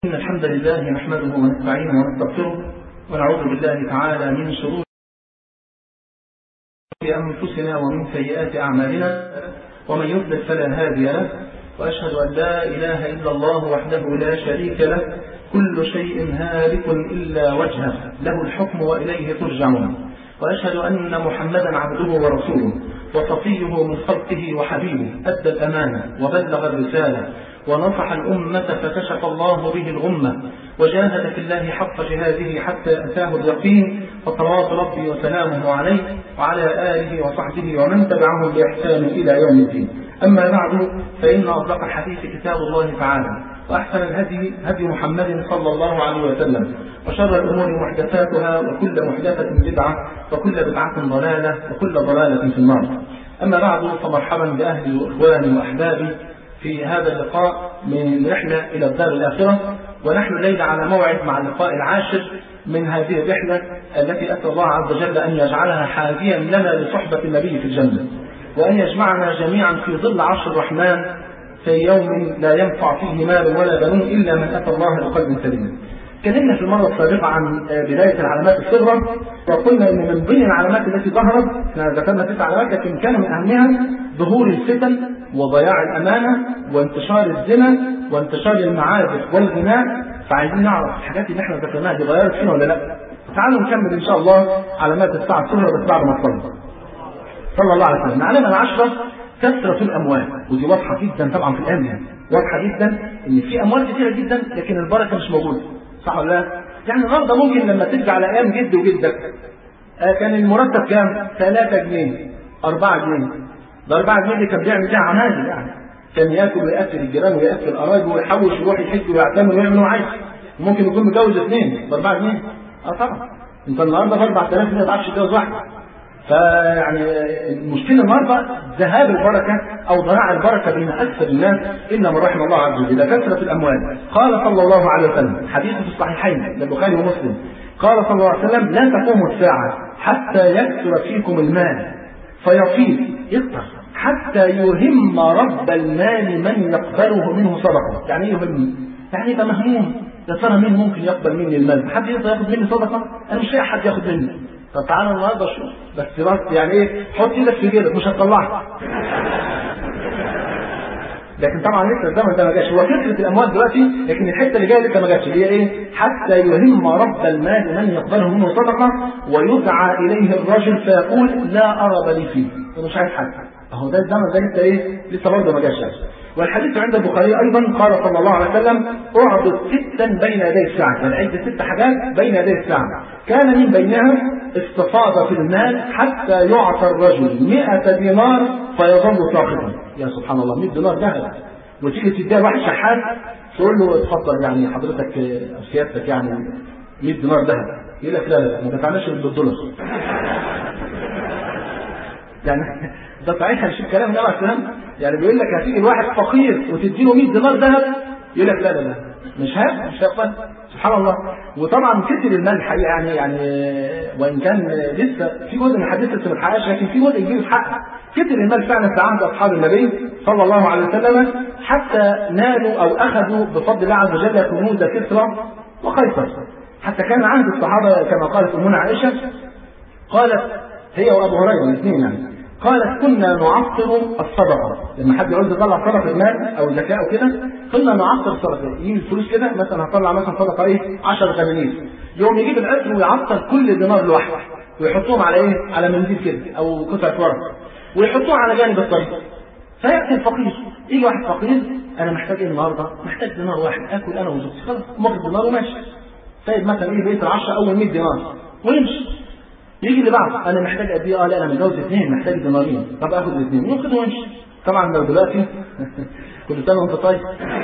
إن الحمد لله نحمده ونستعينه ونستغفره ونعوذ بالله تعالى من شرور أنفسنا ومن سيئات أعمالنا ومن يضلل فلا هادي له وأشهد أن لا إله إلا الله وحده لا شريك له كل شيء هالك إلا وجهه له الحكم وإليه ترجعون وأشهد أن محمدا عبده ورسوله وصفيه من خلقه وحبيبه أدى الأمانة وبلغ الرسالة ونصح الأمة فكشف الله به الغمة وجاهد في الله حق جهاده حتى أتاه اليقين فصلوات ربي وسلامه عليه وعلى آله وصحبه ومن تبعهم بإحسان إلى يوم الدين أما بعد فإن أصدق الحديث كتاب الله تعالى وأحسن الهدي هدي محمد صلى الله عليه وسلم وشر الأمور محدثاتها وكل محدثة بدعة وكل بدعة ضلالة وكل ضلالة في النار أما بعد فمرحبا بأهلي وإخواني وأحبابي في هذا اللقاء من رحلة إلى الدار الآخرة ونحن الليلة على موعد مع اللقاء العاشر من هذه الرحلة التي أسأل الله عز وجل أن يجعلها حاديا لنا لصحبة النبي في الجنة وأن يجمعنا جميعا في ظل عرش الرحمن في يوم لا ينفع فيه مال ولا بنون إلا من أتى الله بقلب سليم تكلمنا في المرة السابقة عن بداية العلامات الصغرى وقلنا أن من بين العلامات التي ظهرت احنا ذكرنا تسع علامات لكن كان من أهمها ظهور الفتن وضياع الأمانة وانتشار الزنا وانتشار المعازف والغناء فعايزين نعرف الحاجات اللي احنا ذكرناها دي غيرت فينا ولا لا تعالوا نكمل إن شاء الله علامات الساعة الصغرى بس بعد ما نصلي صلى الله عليه وسلم العلامة العشرة كثرة الأموال ودي واضحة جدا طبعا في الآن يعني واضحة جدا إن في أموال كثيرة جدا لكن البركة مش موجودة صح ولا لا؟ يعني النهارده ممكن لما ترجع على ايام جد وجدك آه كان المرتب كام؟ 3 جنيه 4 جنيه ده 4 جنيه اللي كان بيعمل بيها عمايل يعني كان ياكل وياكل الجيران وياكل قرايبه ويحوش ويروح يحج ويعتمر ويعمل اللي عايزه ممكن يكون متجوز اثنين ب 4 جنيه اه طبعا انت النهارده ب 4000 جنيه ما تعرفش تتجوز واحده فيعني المشكلة النهاردة ذهاب البركة أو ضياع البركة بين أكثر الناس إلا من رحم الله عز وجل كثرة الأموال قال صلى الله عليه وسلم حديث في الصحيحين للبخاري ومسلم قال صلى الله عليه وسلم لا تقوم الساعة حتى يكثر فيكم المال فيطيب يكثر حتى يهم رب المال من يقبله منه صدقة يعني ايه يهم يعني يبقى مهموم يا ترى مين ممكن يقبل مني المال حد يقدر ياخد مني صدقة انا مش لاقي حد ياخد مني طب تعالى النهارده شوف بس بس يعني ايه حط ايدك في جيبك مش هتطلعها لكن طبعا لسه الزمن ده ما جاش هو كثره الاموال دلوقتي لكن الحته اللي جايه لسه ما جاتش هي ايه؟ حتى يهم رب المال من يقبله منه صدقه ويدعى اليه الرجل فيقول لا ارى لي فيه انا مش عايز حد اهو ده الزمن ده لسه ايه؟ لسه برضه ما جاش والحديث عند البخاري ايضا قال صلى الله عليه وسلم اعبد ستا بين يدي الساعه يعني عد ست حاجات بين يدي الساعه كان من بينها استفاضه في المال حتى يعطى الرجل 100 دينار فيظل ساقطا يا سبحان الله 100 دينار ذهب وتيجي تديها واحد شحات تقول له اتفضل يعني حضرتك سيادتك يعني 100 دينار ذهب يقول لك لا لا ما دفعناش بالدولار يعني ده صحيح هنشوف كلام ده كلام يعني بيقول لك هتيجي لواحد فقير وتديله 100 دينار ذهب يقول لك لا لا لا مش هيقبل مش هيقبل سبحان الله وطبعا كتر المال الحقيقه يعني يعني وان كان لسه في جزء من الحديث لسه ما اتحققش لكن في جزء كبير اتحقق كتر المال فعلا في عهد اصحاب النبي صلى الله عليه وسلم حتى نالوا او اخذوا بفضل الله عز وجل كنوز كسرى وقيصر حتى كان عهد الصحابه كما قالت امنا عائشه قالت هي وابو هريره الاثنين يعني قالت كنا نعطر الصدقه لما حد يعوز يطلع صدقه المال او زكاه او كده كنا نعطر الصدقه يجيب الفلوس كده مثلا هطلع مثلا صدقه ايه 10 80 يوم يجيب العطر ويعطر كل دينار لوحده ويحطهم على ايه على منديل كده او قطعه ورق ويحطوه على جانب الطريق فياتي الفقير يجي واحد فقير انا محتاج ايه النهارده؟ محتاج دينار واحد اكل انا وزوجتي خلاص ماخد دينار وماشي سايب مثلا ايه بقيه العشره اول 100 دينار ويمشي يجي اللي بعده انا محتاج قد ايه اه لا انا متجوز اثنين محتاج دينارين طب اخد الاثنين ياخد ويمشي طبعا لو دلوقتي كل سنه وانت طيب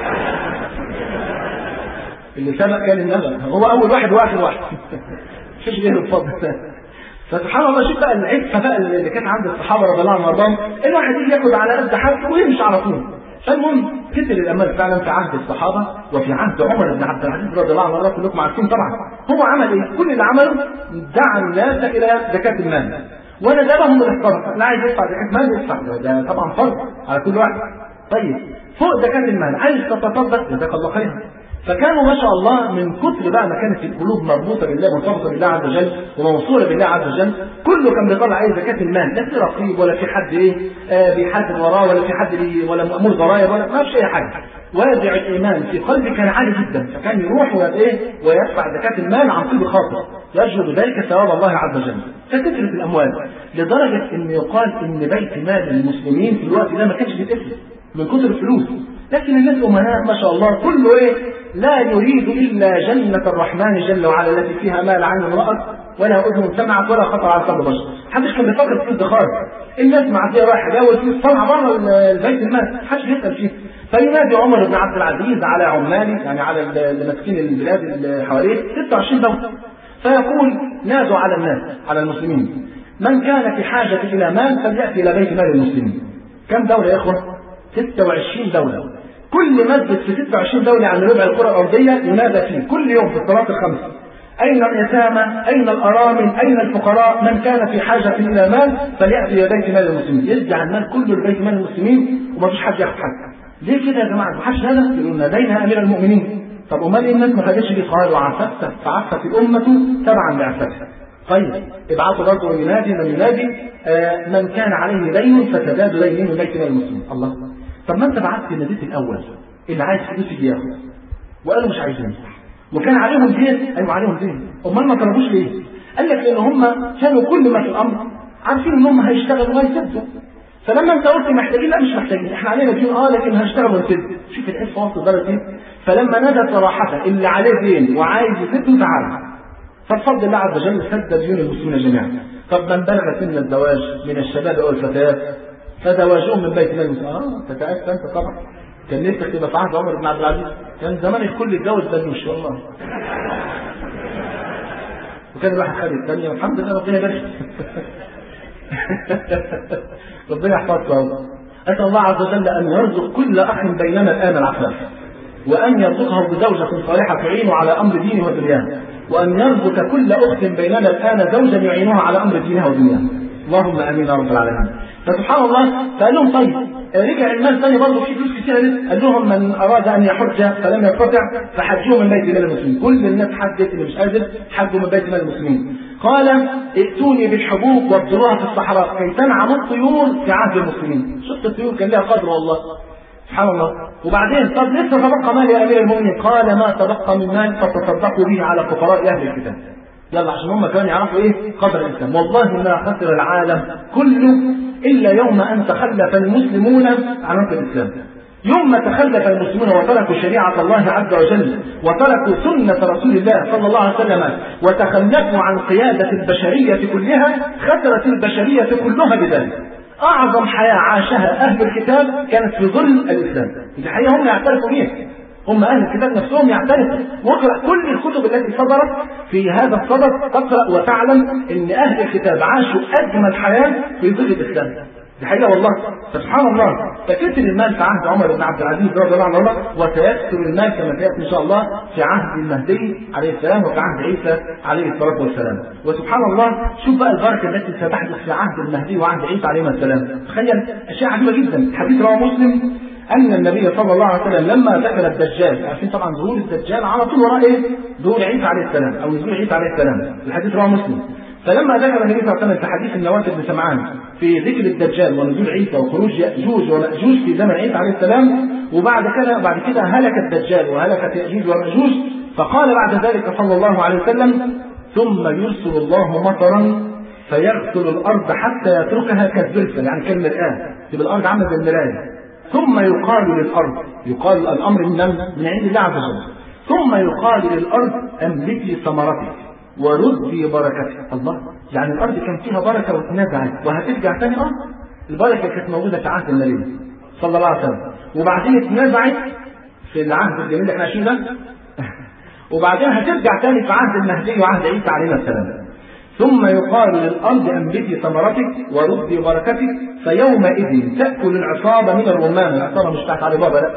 اللي سبق كان النبأ هو اول واحد واخر واحد مفيش غيره بفضل فسبحان الله شوف بقى العفه بقى اللي كانت عند الصحابه رضي الله عنهم وارضاهم الواحد يجي ياخد على قد حاجه ويمشي على طول فالمهم كتر الامال فعلا في عهد الصحابه وفي عهد عمر بن عبد العزيز رضي الله عنه وارضاه كلكم عارفين طبعا هو عمل ايه؟ كل اللي عمله دعا الناس الى زكاه المال وندبهم للصدقه لا عايز يدفع زكاه مال يدفع ده طبعا فرض على كل واحد طيب فوق زكاه المال عايز تتصدق جزاك الله خيرا فكانوا ما شاء الله من كتر بقى ما كانت القلوب مربوطه بالله مرتبطه بالله عز وجل وموصوله بالله عز وجل كله كان بيطلع اي زكاه المال لا في رقيب ولا في حد ايه آه بيحاسب وراه ولا في حد بي ولا مامور ضرائب ولا ما فيش اي حاجه وازع الايمان في قلبه كان عالي جدا فكان يروح وايه ويدفع زكاه المال عن طيب خاطر يرجو بذلك ثواب الله عز وجل فكثرت الاموال لدرجه ان يقال ان بيت مال المسلمين في الوقت ده ما كانش بيتقفل من كثر الفلوس لكن الناس امناء ما شاء الله كله ايه لا يريد الا جنه الرحمن جل وعلا التي فيها ما لا عين رأت ولا اذن سمعت ولا خطر على قلب بشر محدش كان بيفكر في الادخار الناس معديه رايحه جايه والفلوس طالعه بره البيت المال محدش بيسال فيه فينادي عمر بن عبد العزيز على عماله يعني على اللي ماسكين البلاد اللي حواليه 26 دوله فيقول نادوا على الناس على المسلمين من كان في حاجه الى مال فلياتي الى بيت مال المسلمين كم دوله يا اخوه 26 دوله كل مسجد في 26 دولة عن ربع الكرة الأرضية ينادى فيه كل يوم في الصلاة الخمس أين اليتامى؟ أين الأرامل؟ أين الفقراء؟ من كان في حاجة إلى مال فليأتي إلى بيت مال المسلمين، يرجع المال كله لبيت مال المسلمين وما فيش حد ياخد حاجة. ليه كده يا جماعة؟ ما حدش هذا؟ يقولون نادينا أمير المؤمنين. طب أمال إيه الناس ما خدتش دي قال وعففت فعفت الأمة تبعا لعفتها. طيب ابعثوا برضه ينادي من ينادي آه من كان عليه دين فسداد دينه من بيت مال المسلمين. الله طب ما انت بعت ناديت الاول اللي عايز فلوس يجي ياخد وقالوا مش عايزين وكان عليهم دين ايوه عليهم دين امال ما طلبوش ليه؟ قال لك لان هم كانوا كل ما في الامر عارفين ان هم هيشتغلوا وهيسدوا فلما انت قلت محتاجين لا مش محتاجين احنا علينا دين اه لكن هنشتغل ونسد شوف العيش واصل درجه ايه فلما نادى صراحه اللي عليه دين وعايز يسد تعالى فبفضل الله عز وجل سد ديون المسلمين جميعا طب من بلغ سن الزواج من الشباب او الفتيات فزواجهم من بيت المال اه تتأسى انت طبعا كان نفسك تبقى في عهد عمر بن عبد العزيز كان زمان الكل يتجوز بلوش والله وكان الواحد خد الثانية والحمد لله ربنا يبارك ربنا يحفظك يا أسأل الله عز وجل أن يرزق كل أخ بيننا الآن العفاف وأن يرزقه بزوجة صالحة تعينه على أمر دينه ودنياه وأن يرزق كل أخت بيننا الآن زوجا يعينها على أمر دينها ودنياها اللهم امين يا رب العالمين فسبحان الله فقال لهم طيب رجع المال ثاني برضه في فلوس كتير لسه قال لهم من اراد ان يحج فلم يستطع فحجوه من بيت مال المسلمين كل الناس حجت اللي مش قادر حجوا من بيت مال المسلمين قال ائتوني بالحبوب وابذروها في الصحراء كي تنعم الطيور في عهد المسلمين شفت الطيور كان لها قدر والله سبحان الله وبعدين طب لسه تبقى مال يا امير المؤمنين قال ما تبقى من مال فتصدقوا به على فقراء اهل الكتاب يلا عشان هم كانوا يعرفوا ايه قدر الاسلام والله ما خسر العالم كله الا يوم ان تخلف المسلمون عن رب الاسلام يوم ما تخلف المسلمون وتركوا شريعة الله عز وجل وتركوا سنة رسول الله صلى الله عليه وسلم وتخلفوا عن قيادة البشرية كلها خسرت البشرية كلها بذلك أعظم حياة عاشها أهل الكتاب كانت في ظل الإسلام دي حقيقة هم يعترفوا بيها هم اهل الكتاب نفسهم يعترفوا واقرا كل الكتب التي صدرت في هذا الصدد تقرا وتعلم ان اهل الكتاب عاشوا اجمل حياه في ظل الاسلام دي حقيقه والله سبحان الله فكثر المال في عهد عمر بن عبد العزيز رضي الله عنه وسيكثر المال كما سياتي ان شاء الله في عهد المهدي عليه السلام وفي عهد عيسى عليه الصلاه والسلام وسبحان الله شوف بقى البركه التي ستحدث في عهد المهدي وعهد عيسى عليه السلام تخيل اشياء عجيبه جدا حديث رواه مسلم ان النبي صلى الله عليه وسلم لما ذكر الدجال عارفين طبعا ظهور الدجال على طول وراء ايه؟ ظهور عيسى عليه السلام او نزول عيسى عليه السلام الحديث رواه مسلم فلما ذكر النبي صلى الله عليه وسلم في حديث النواس بن سمعان في ذكر الدجال ونزول عيسى وخروج ياجوج وماجوج في زمن عيسى عليه السلام وبعد كده بعد كده هلك الدجال وهلكت ياجوج وماجوج فقال بعد ذلك صلى الله عليه وسلم ثم يرسل الله مطرا فيغسل الارض حتى يتركها كالزلفه يعني كالمرآه تبقى الارض عامله زي المرايه ثم يقال للأرض يقال الأمر من من عند الله عز وجل ثم يقال للأرض أملكي ثمرتك وردي بركتك الله يعني الأرض كان فيها بركة واتنزعت وهترجع تاني أرض البركة كانت موجودة في عهد النبي صلى الله عليه وسلم وبعدين اتنزعت في العهد الجميل اللي احنا عايشين ده وبعدين هترجع تاني في عهد المهدي وعهد عيسى عليه السلام ثم يقال للأرض أنبتي ثمرتك وردي بركتك فيومئذ تأكل العصابة من الرمان العصابة مش بتاعت علي بابا لا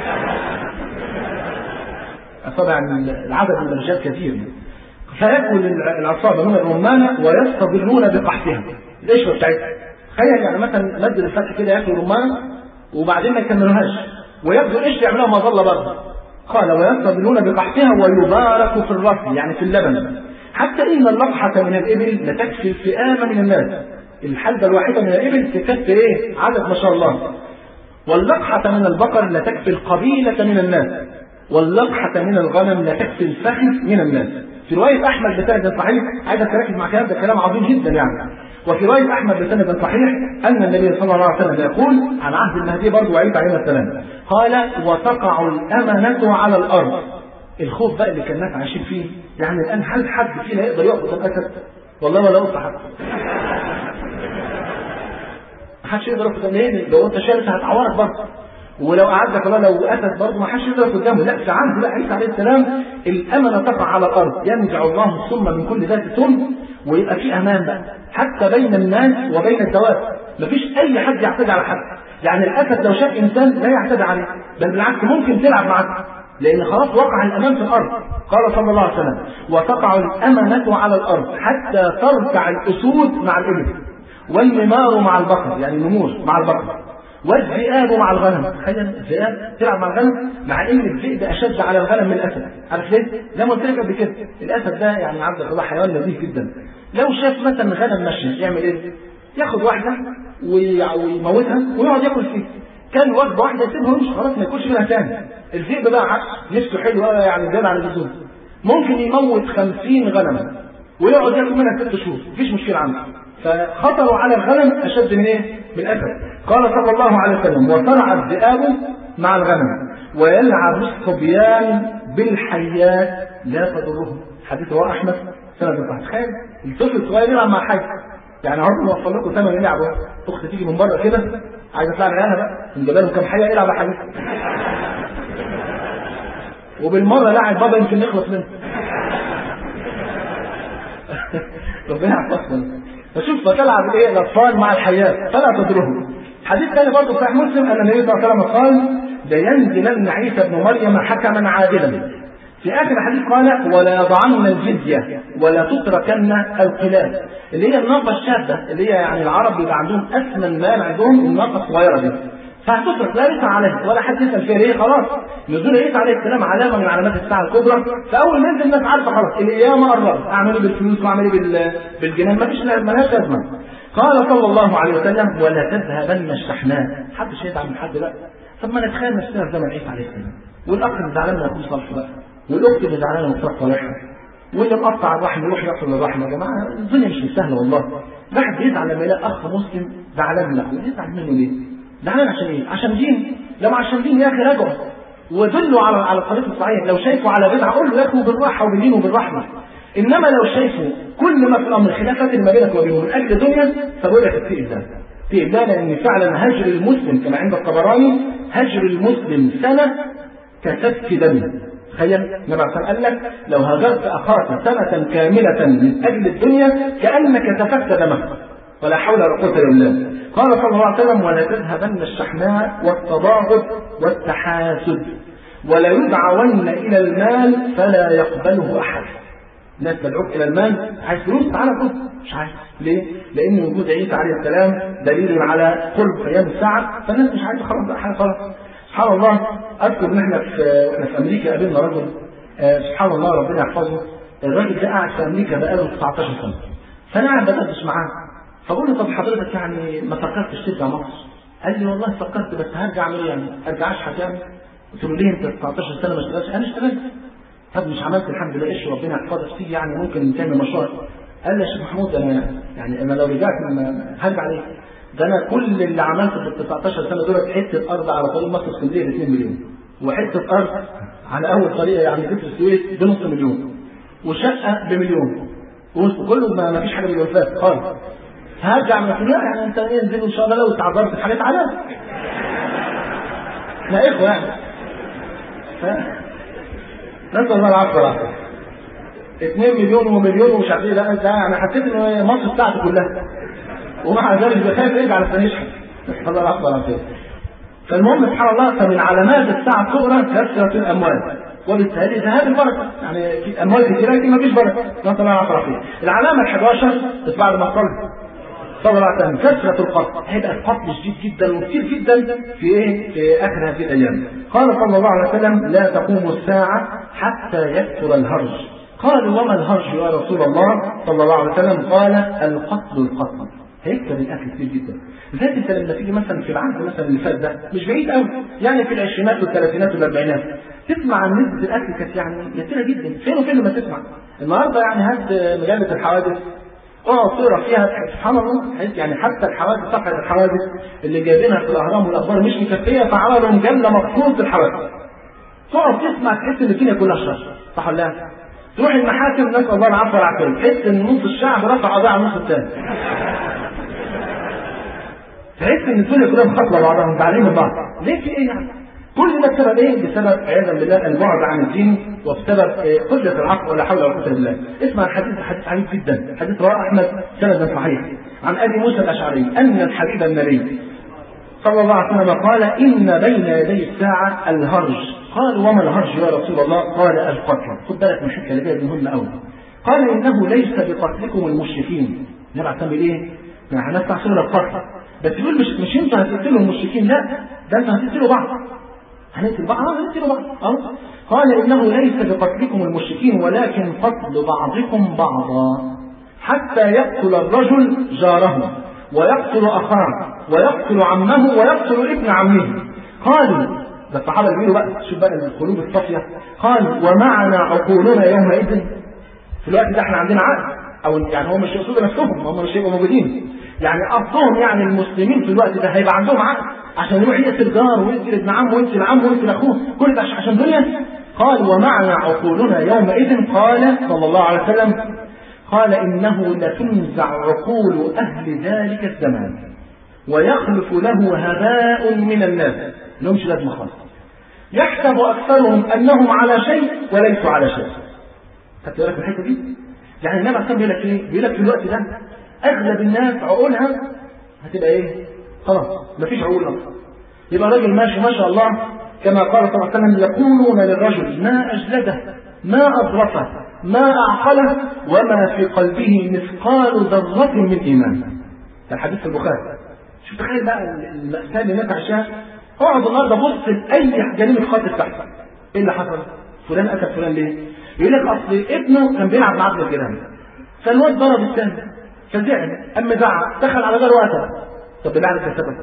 عصابة يعني العدد من الرجال كثير فيأكل العصابة من الرمان ويستضرون بقحفها القشرة بتاعتها تخيل يعني مثلا مد الفتح كده ياكل رمان وبعدين ما يكملوهاش ويبدو القشر يعملوها مظلة برضه قال ويستظلون بقحطها ويبارك في الرفل يعني في اللبن حتى إن اللقحة من الإبل لتكفي الفئام من الناس الحلبة الواحدة من الإبل تكفي إيه؟ عدد ما شاء الله واللقحة من البقر لتكفي القبيلة من الناس واللقحة من الغنم لتكفي الفخذ من الناس في رواية أحمد بسند صحيح عايزك تركز مع كلام ده كلام عظيم جدا يعني وفي رواية أحمد بسند صحيح أن النبي صلى الله عليه وسلم يقول عن عهد المهدي برضه وعيسى عليه السلام قال وتقع الأمنة على الأرض الخوف بقى اللي كان الناس عايشين فيه يعني الآن هل حد فينا يقدر يقف قدام أسد؟ والله ولا قلت حد محدش يقدر يقف قدام ليه؟ لو أنت شارس هتعورك برضه ولو قعدك والله لو اسد برضه ما حدش يقدر قدامه لا في عهد بقى عيسى عليه السلام الامنه تقع على الارض ينزع الله السم من كل ذات سم ويبقى في امان بقى حتى بين الناس وبين الدواب مفيش اي حد يعتدي على حد يعني الاسد لو شاف انسان لا يعتدي عليه بل بالعكس ممكن تلعب معاه لان خلاص وقع الامان في الارض قال صلى الله عليه وسلم وتقع الامنه على الارض حتى تركع الاسود مع الابل والنمار مع البقر يعني النمور مع البقر والذئاب مع الغنم تخيل الذئاب تلعب مع الغنم مع ان الذئب اشد على الغنم من الاسد عارف ليه؟ زي ما قلت لك قبل كده الاسد ده يعني عبد الله حيوان لذيذ جدا لو شاف مثلا غنم ماشيه يعمل ايه؟ ياخد واحده ويموتها ويقعد ياكل فيها كان وجبه واحده يسيبها ويمشي خلاص ما ياكلش منها تاني الذئب بقى عكس نفسه حلو يعني زياده عن اللزوم ممكن يموت خمسين غنمه ويقعد ياكل منها ست شهور مفيش مشكله عنده فخطروا على الغنم اشد من ايه؟ من الاسد قال صلى الله عليه وسلم وصنع الذئاب مع الغنم ويلعب الصبيان بالحيات لا تضرهم حديث رواه احمد سند صحيح تخيل الطفل الصغير يلعب مع حاجه يعني عرض نوفر لكم ثمن يلعبوا اخت تيجي من بره كده عايزه تلعب عيالها بقى نجيب لهم كام حاجه يلعب حاجه وبالمره لاعب بابا يمكن نخلص منه ربنا يحفظنا فشوف فتلعب ايه الاطفال مع الحياه فلا تضرهم حديث ثاني برضه صحيح مسلم ان النبي صلى الله عليه وسلم قال لينزلن عيسى ابن مريم حكما عادلا في اخر الحديث قال ولا يضعن الجزيه ولا تتركن القلال اللي هي الناقه الشاذه اللي هي يعني العرب بيبقى عندهم اثمن مال عندهم الناقه الصغيره دي فهتترك لا يسعى عليها ولا حد يسال فيها ليه خلاص نزول عيسى عليه السلام علامه من علامات الساعه الكبرى فاول ما ينزل الناس عارفه خلاص القيامه قربت اعملوا بالفلوس واعملوا بالجنان مفيش ملهاش لازمه قال صلى الله عليه وسلم ولا تذهبن الشحناء حد شيء من حد بقى طب ما نتخيل نفسنا في زمن عيسى عليه السلام والاخ اللي زعلان من اخوه صالح بقى والاخت اللي زعلانه من اخوها صالحه واللي مقطع الرحم يروح يقتل الرحم يا جماعه الدنيا مش سهله والله الواحد بيزعل لما يلاقي اخ مسلم زعلان من اخوه يزعل منه ليه؟ زعلان عشان ايه؟ عشان دين لو عشان دين يا اخي راجعوا ودلوا على على الطريق الصحيح لو شايفه على بدعه قول له يا اخي بالراحه وبالدين وبالرحمه انما لو شايفه كل ما في الامر خلافات ما بينك وبينه من اجل دنيا فبقول لك اتقي الله اتقي الله لان فعلا هجر المسلم كما عند الطبراني هجر المسلم سنه كسفك دم تخيل النبي عليه قال لك لو هجرت اخاك سنه كامله من اجل الدنيا كانك سفكت دمك ولا حول ولا قوه الا بالله قال صلى الله عليه وسلم ولا تذهبن الشحناء والتباغض والتحاسد ولا يدعون الى المال فلا يقبله احد الناس تدعوك الى المال عايز فلوس تعالى خد مش عايز ليه؟ لان وجود عيسى عليه السلام دليل على قرب قيام الساعه فالناس مش عايزه خلاص بقى حاجه خلاص سبحان الله اذكر ان احنا في احنا في امريكا قابلنا رجل آه سبحان الله ربنا يحفظه الراجل ده قاعد في امريكا بقاله 19 سنه فانا قاعد بدردش معاه فبقول له طب حضرتك يعني ما فكرتش ترجع مصر؟ قال لي والله فكرت بس هرجع اعمل ايه يعني؟ ارجع اشحت يعني؟ قلت له ليه انت 19 سنه ما اشتغلتش؟ انا اشتغلت طب مش عملت الحمد لله ايش ربنا يحفظك فيه يعني ممكن تعمل مشروع قال لي يا شيخ محمود انا يعني انا لو رجعت هرجع ليه؟ ده انا كل اللي عملته في ال 19 سنه دول حته ارض على طريق مصر اسكندريه ب 2 مليون وحته ارض على اول طريقه يعني جسر السويس بنص مليون وشقه بمليون وكله ما فيش حاجه بالوفاه خالص هرجع من الدنيا يعني انت ايه انزل ان شاء الله لو اتعذرت في حاجات على احنا اخوه يعني نسال الله العفو والعافيه 2 مليون ومليون ومش عارف ايه لا ده انا حسيت ان مصر بتاعتي كلها ومع ذلك بخاف يرجع على يشحن نسال الله العفو والعافيه فالمهم سبحان الله فمن علامات الساعه الكبرى كثره الاموال وبالتالي ذهاب البركه يعني في اموال كثيره لكن ما فيش بركه نسال الله العفو والعافيه العلامه ال 11 بعد ما قلت صلى الله عليه وسلم كثرة القتل هيبقى القتل شديد جدا وكثير جدا في ايه في اخر هذه الايام قال صلى الله عليه وسلم لا تقوم الساعة حتى يكثر الهرج قالوا وما الهرج يا رسول الله صلى الله عليه وسلم قال القتل القتل هيكتب الاكل كتير جدا لذلك انت لما تيجي مثلا في العهد مثلا اللي فات ده مش بعيد قوي يعني في العشرينات والثلاثينات والاربعينات تسمع عن نسبه الاكل كانت يعني يسيره جدا فين وفين لما تسمع النهارده يعني هات مجله الحوادث اه تقرا فيها سبحان الله يعني حتى الحوادث صفحه الحوادث اللي جايبينها في الاهرام والاخبار مش مكفيه فعملوا مجله مخصوص بالحوادث تقعد تسمع تحس ان الدنيا كلها شر صح ولا لا؟ تروح المحاكم نسال الله العفو والعافيه تحس ان نص الشعب رفع قضايا على النص الثاني تحس ان الدنيا كلها مخاطبه بعضها متعلمين من بعض ليه في ايه يعني؟ كل ده بسبب ايه؟ بسبب عياذا بالله البعد عن الدين وبسبب قله العقل ولا حول ولا قوه الا بالله. اسمع الحديث حديث عجيب جدا، حديث رواه احمد سندا صحيح عن ابي موسى الاشعري ان الحبيب النبي صلى الله عليه وسلم قال ان بين يدي الساعه الهرج، قال وما الهرج يا رسول الله؟ قال القتل، خد بالك من الحته اللي دي مهمه قوي. قال انه ليس بقتلكم المشركين. النبي عليه ايه؟ يعني هنفتح سوره القتل بس يقول مش مش انتوا هتقتلوا المشركين لا ده انتوا هتقتلوا بعض هنقتل بعض هنقتل بعض أه؟ قال انه ليس بقتلكم المشركين ولكن قتل بعضكم بعضا حتى يقتل الرجل جاره ويقتل اخاه ويقتل عمه ويقتل ابن عمه قالوا ده الصحابه اللي بيقولوا بقى شوف بقى القلوب الصافيه قال ومعنا عقولنا يومئذ في الوقت ده احنا عندنا عقل او يعني هم مش يقصدوا نفسهم هم مش هيبقوا موجودين يعني قصدهم يعني المسلمين في الوقت ده هيبقى عندهم عقل عشان يروح يقتل جار ويقتل ابن عمه ويقتل عمه ويقتل اخوه كل ده عشان دنيا قال ومعنا عقولنا يومئذ قال صلى الله عليه وسلم قال انه لتنزع عقول اهل ذلك الزمان ويخلف له هباء من الناس لهمش لازمه خالص يحسب اكثرهم انهم على شيء وليسوا على شيء خدت بالك من الحته دي؟ يعني النبي عليه بيقول لك ايه؟ بيقول لك في الوقت ده اغلب الناس عقولها هتبقى ايه؟ خلاص مفيش عقول اصلا يبقى راجل ماشي ما شاء الله كما قال صلى الله عليه وسلم يقولون للرجل ما اجلده ما اضرفه ما اعقله وما في قلبه مثقال ذره من ايمان الحديث في البخاري شوف تخيل بقى المأساة اللي الناس عايشاها اقعد النهارده بص لاي جريمه قتل تحصل ايه اللي حصل؟ فلان قتل فلان ليه؟ يقول لك اصل ابنه كان بيلعب مع ابن الجيران فالواد ضرب الثاني فزعل اما زعق دخل على جاره وقتل طب بالله عليك السبب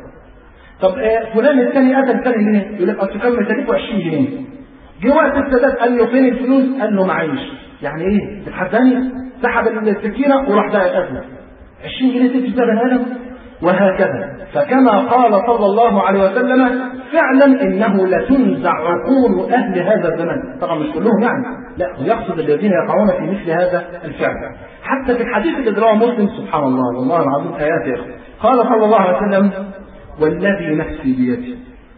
طب آه فلان الثاني قتل الثاني ليه؟ يقول لك اصل كان مسالكه 20 جنيه جه وقت السداد قال له فين الفلوس؟ قال له معيش يعني ايه؟ تتحداني؟ سحب السكينه وراح ده قتله 20 جنيه تدي ده بني ادم وهكذا فكما قال صلى الله عليه وسلم فعلا انه لتنزع عقول اهل هذا الزمان طبعا مش كلهم يعني لا يقصد الذين يقعون في مثل هذا الفعل حتى في الحديث الذي رواه مسلم سبحان الله والله العظيم ايات يا اخي قال صلى الله عليه وسلم والذي نفسي بيده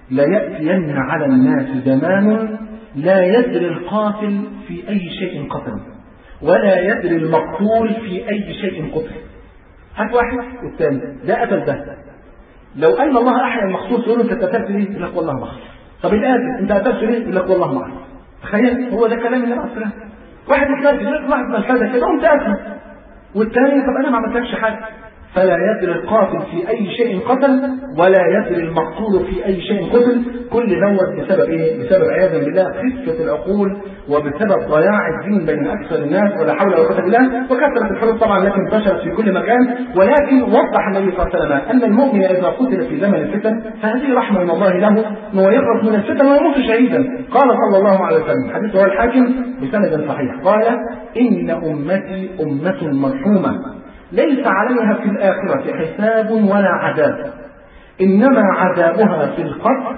لياتين على الناس زمان لا يدري القاتل في اي شيء قتل ولا يدري المقتول في اي شيء قتل هات واحد والثاني ده قتل ده لو ان الله احيا المخصوص يقول له انت قتلت ليه؟ يقول لك والله ما اعرف طب القاتل انت قتلت ليه؟ يقول لك والله ما اعرف تخيل هو ده كلام النبي عليه الصلاه واحد اتقتل يقول لك واحد منفذه كده قمت قتل والثاني طب انا ما عملتلكش حاجه فلا يدري القاتل في اي شيء قتل ولا يدري المقتول في اي شيء قتل كل دوت بسبب ايه؟ بسبب عياذا بالله خفه العقول وبسبب ضياع الدين بين اكثر الناس ولا حول ولا قوه الا بالله وكثره الحروب طبعا التي انتشرت في كل مكان ولكن وضح النبي صلى الله عليه وسلم ان المؤمن اذا قتل في زمن الفتن فهذه رحمه من الله له انه يخلص من الفتن ويموت شهيدا قال صلى الله عليه وسلم حديث هو الحاكم بسند صحيح قال ان امتي امه مرحومه ليس عليها في الآخرة حساب ولا عذاب إنما عذابها في القتل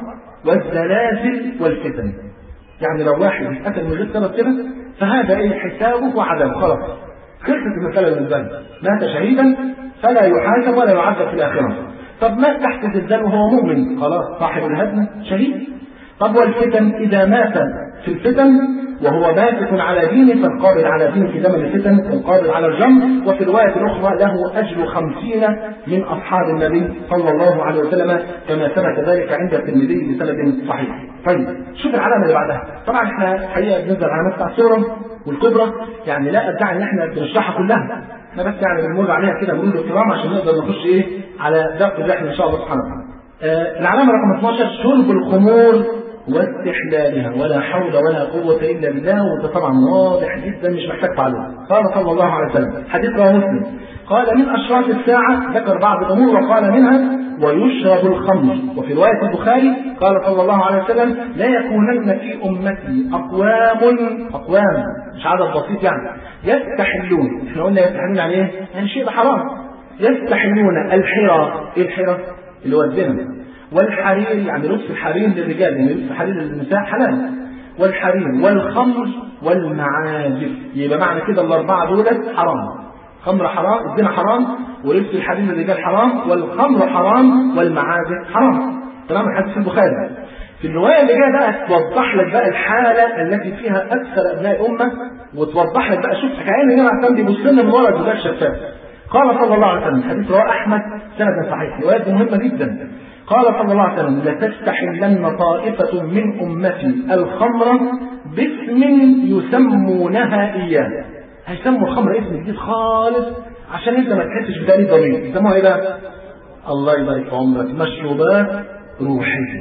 والزلازل والفتن يعني لو واحد اتقتل من غير سبب كده فهذا ايه حسابه وعذابه خلاص خلصت المسألة بالنسبة له مات شهيدا فلا يحاسب ولا يعذب في الآخرة طب مات تحت زلزال وهو مؤمن خلاص صاحب الهدم شهيد طب والفتن إذا مات في الفتن وهو باسط على دينه فالقابل على دينه في زمن الفتن القابل على الجمر وفي الرواية الأخرى له أجر خمسين من أصحاب النبي صلى الله عليه وسلم كما ثبت ذلك عند الترمذي بسند صحيح طيب شوف العلامه اللي بعدها طبعا احنا الحقيقه بالنسبه للعلامات بتاع الصوره والكبرى يعني لا ادعي ان احنا بنشرحها كلها احنا بس يعني بنمر عليها كده مرور الكرام عشان نقدر نخش ايه على دق الرحله ان شاء الله سبحانه وتعالى. آه العلامه رقم 12 شرب الخمور واستحلالها ولا حول ولا قوة إلا بالله وده طبعا واضح جدا مش محتاج تعلم قال صلى الله عليه وسلم حديث رواه مسلم قال من أشراط الساعة ذكر بعض الأمور وقال منها ويشرب الخمر وفي رواية البخاري قال صلى الله عليه وسلم لا يكونن في أمتي أقوام أقوام مش عدد بسيط يعني يستحلون احنا قلنا يستحلون يعني ايه؟ يعني شيء ده حرام يستحلون الحرى ايه الحرى؟ اللي هو الزنا والحرير يعني لبس الحرير للرجال يعني لبس الحرير للنساء حلال والحرير والخمر والمعازف يبقى معنى كده الاربعه دول حرام خمر حرام الزنا حرام ولبس الحرير للرجال حرام والخمر حرام والمعازف حرام تمام الحديث في البخاري في الروايه اللي جايه بقى توضح لك بقى الحاله التي فيها اكثر ابناء امه وتوضح لك بقى شوف كأن النبي عليه الصلاه بيبص لنا من ورا الجبال شفاف قال صلى الله عليه وسلم حديث رواه احمد سند صحيح روايه مهمه جدا قال صلى الله عليه وسلم لتستحلن طائفة من أمتي الخمر باسم يسمونها إياه هيسموا الخمر اسم جديد خالص عشان انت ما تحسش بتأنيب ضمير يسموها ايه بقى؟ الله يبارك في عمرك مشروبات روحية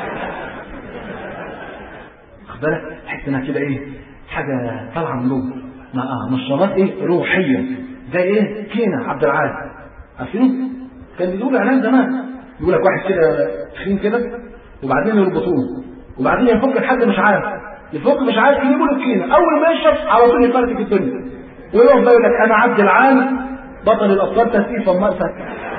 خد بالك تحس انها كده ايه حاجة طالعة من جوه ما اه مشروبات ايه روحية زي ايه كينا عبد العال عارفينه؟ كان بيقول اعلان زمان يقول لك واحد كده تخين كده وبعدين يربطوه وبعدين يفك لحد مش عارف يفك مش عارف يجيبوا له الكينه اول ما يشرب على طول يفرتك الدنيا ويقف بقى يقول لك انا عبد العال بطل الابطال تسقيفا مأسى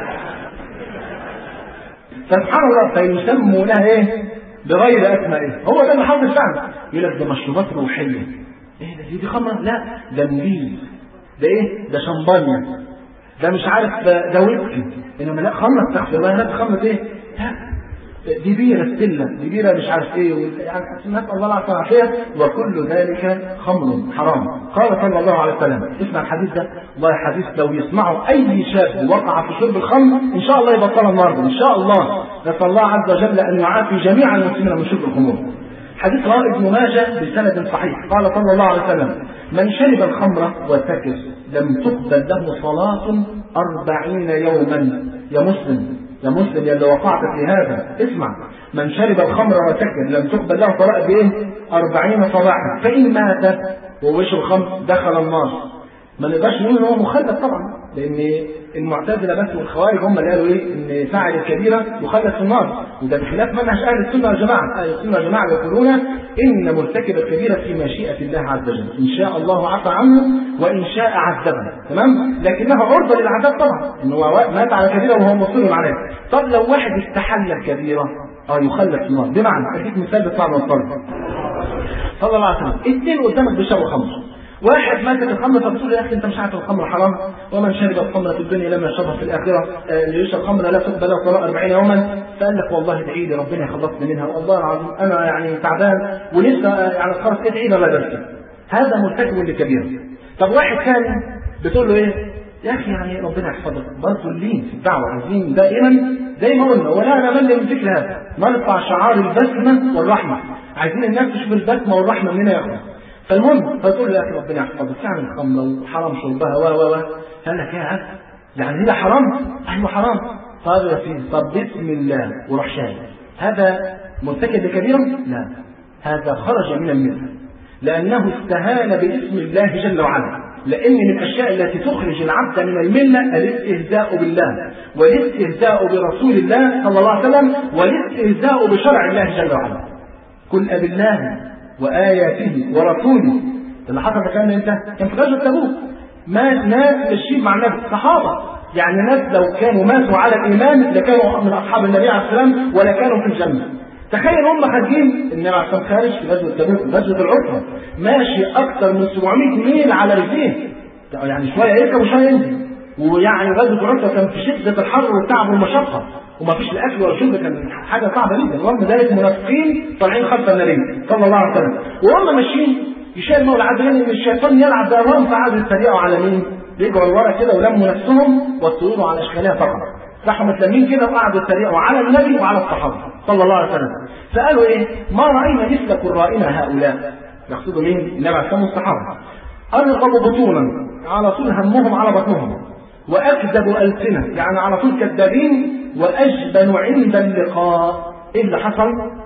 فسبحان الله فيسمونها ايه؟ بغير اسمائه هو ده اللي حاصل فعلا يقول لك ده مشروبات روحيه ايه ده دي خمره؟ لا ده نبيذ ده ايه؟ ده شمبانيا ده مش عارف ده, ده ويسكي انما لا خمره استغفر الله هناك خمره ايه؟ لا دي بيرة ستلة دي بيرة مش عارف ايه يعني نسأل الله العافية والعافية وكل ذلك خمر حرام قال صلى الله عليه وسلم اسمع الحديث ده والله حديث لو يسمعه أي شاب وقع في شرب الخمر إن شاء الله يبطلها النهارده إن شاء الله نسأل الله عز وجل أن يعافي جميع المسلمين من شرب الخمور حديث رواه ابن ماجه بسند صحيح قال صلى الله عليه وسلم من شرب الخمر وسكر لم تقبل له صلاة أربعين يوما يا مسلم يا مسلم يا اللي وقعت في هذا اسمع من شرب الخمر وسكر لم تقبل له صلاة بإيه؟ أربعين صباحا فإن مات وهو يشرب خمر دخل النار ما نقدرش نقول ان هو مخلد طبعا لان المعتزله بس والخوارج هم اللي قالوا ايه ان فاعل الكبيره يخلد في النار وده بخلاف منهج اهل السنه والجماعه اهل السنه والجماعه يقولون ان مرتكب الكبيره في مشيئه الله عز وجل ان شاء الله عفى عنه وان شاء عذبه تمام لكنه عرضه للعذاب طبعا ان هو مات على كبيره وهو مصر عليه طب لو واحد استحل الكبيره اه يخلد في النار بمعنى اديك مثال بتاع المصطلح صلى الله عليه وسلم اثنين قدامك بيشربوا خمر واحد ماسك الخمر فبتقول يا اخي انت مش عارف الخمر حرام ومن شرب الخمر في الدنيا لم يشربها في الاخره اللي يشرب خمر لا تقبل له صلاه 40 يوما فقال لك والله ادعي لي ربنا يخلصني منها والله العظيم انا يعني تعبان ولسه يعني خلاص ادعي لي الله يبارك هذا مرتكب لكبيره طب واحد ثاني بتقول له ايه يا اخي يعني ربنا يحفظك برضه اللين في الدعوه عايزين دائما زي ما قلنا ولا نمل من ذكر هذا نرفع شعار البسمه والرحمه عايزين الناس تشوف البسمه والرحمه مننا يا اخوان فالمهم فتقول له يا اخي ربنا يحفظك يعني الخمر وحرام شربها و و و قال لك يا اخي يعني هي حرام؟ ايوه حرام قال يا سيدي طب بسم الله وروح شايف هذا مرتكب كبيرا؟ لا هذا خرج من المله لانه استهان باسم الله جل وعلا لان من الاشياء التي تخرج العبد من المله الاستهزاء بالله والاستهزاء برسول الله صلى الله عليه وسلم والاستهزاء بشرع الله جل وعلا قل بالله واياته ورسوله اللي حصل ده كان امتى؟ كان في غزوه تبوك ما ناس ماشيين مع النبي صحابه يعني ناس لو كانوا ماتوا على الايمان لكانوا من اصحاب النبي عليه السلام ولا كانوا في الجنه تخيل هم خارجين النبي عليه السلام خارج في غزوه تبوك غزوه العسره ماشي اكثر من 700 ميل على رجليه يعني شويه يركب وشويه ينزل ويعني غزوه العسره كان في شده الحر والتعب والمشقه وما فيش لا اكل ولا شرب كان حاجه صعبه جدا ورغم ذلك منافقين طالعين خلف النبي صلى الله عليه وسلم وهم ماشيين يشاء المولى عز وجل ان الشيطان يلعب بأمرهم فقعدوا يتريقوا على مين؟ رجعوا لورا كده ولموا نفسهم والطيور على اشكالها فقط راحوا متلمين كده وقعدوا يتريقوا على النبي وعلى الصحابه صلى الله عليه وسلم فقالوا ايه ما راينا مثل قرائنا هؤلاء يقصدوا مين النبي عليه الصلاه والصحابه ارغب بطونا على طول همهم على بطنهم واكذب السنه يعني على طول كذابين واجبن عند اللقاء ايه اللي حصل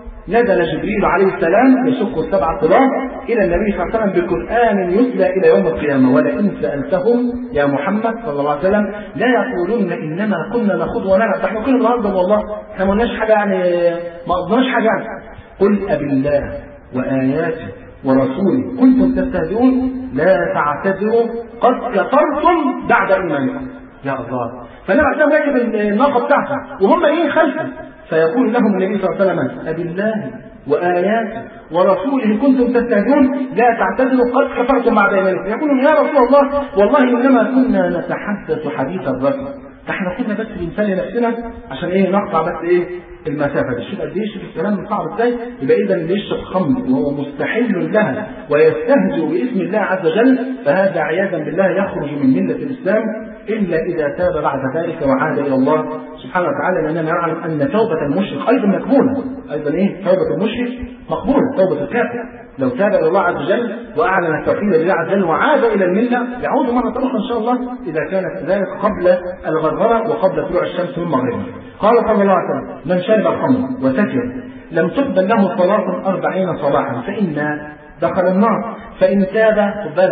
نزل جبريل عليه السلام يشق السبع طباق الى النبي صلى الله عليه وسلم بقران يتلى الى يوم القيامه ولئن سالتهم يا محمد صلى الله عليه وسلم لا يقولون انما كنا نخوض ونلعب احنا كنا بنهزر والله احنا ما قلناش حاجه يعني ما قلناش حاجه يعني قل أبالله وآياته ورسوله كنتم تستهزئون لا تعتذروا قد كفرتم بعد إيمانكم يا الله فالنبي عليه السلام راكب الناقة بتاعته وهم ايه خلفه فيقول لهم النبي صلى الله عليه وسلم أبالله وآياته ورسوله كنتم تستهزئون لا تعتذروا قد كفرتم بعد إيمانكم يقولون يا رسول الله والله إنما كنا نتحدث حديث الرجل احنا كنا بس بنسلي نفسنا عشان ايه نقطع بس ايه المسافه دي شوف قد ايه شوف الكلام صعب ازاي يبقى اذا اللي يشرب خمر وهو مستحل لها ويستهزئ باسم الله عز وجل فهذا عياذا بالله يخرج من مله الاسلام الا اذا تاب بعد ذلك وعاد الى الله سبحانه وتعالى لاننا نعلم ان توبه المشرك ايضا مقبوله ايضا ايه توبه المشرك مقبوله توبه الكافر لو تاب الى الله عز وجل واعلن التوحيد لله عز وجل وعاد الى المله يعود مره اخرى ان شاء الله اذا كانت ذلك قبل الغرغره وقبل طلوع الشمس من مغربها. قال صلى الله عليه وسلم: من شرب الخمر وسكر لم تقبل له صلاه أربعين صباحا فإن دخل النار فإن تاب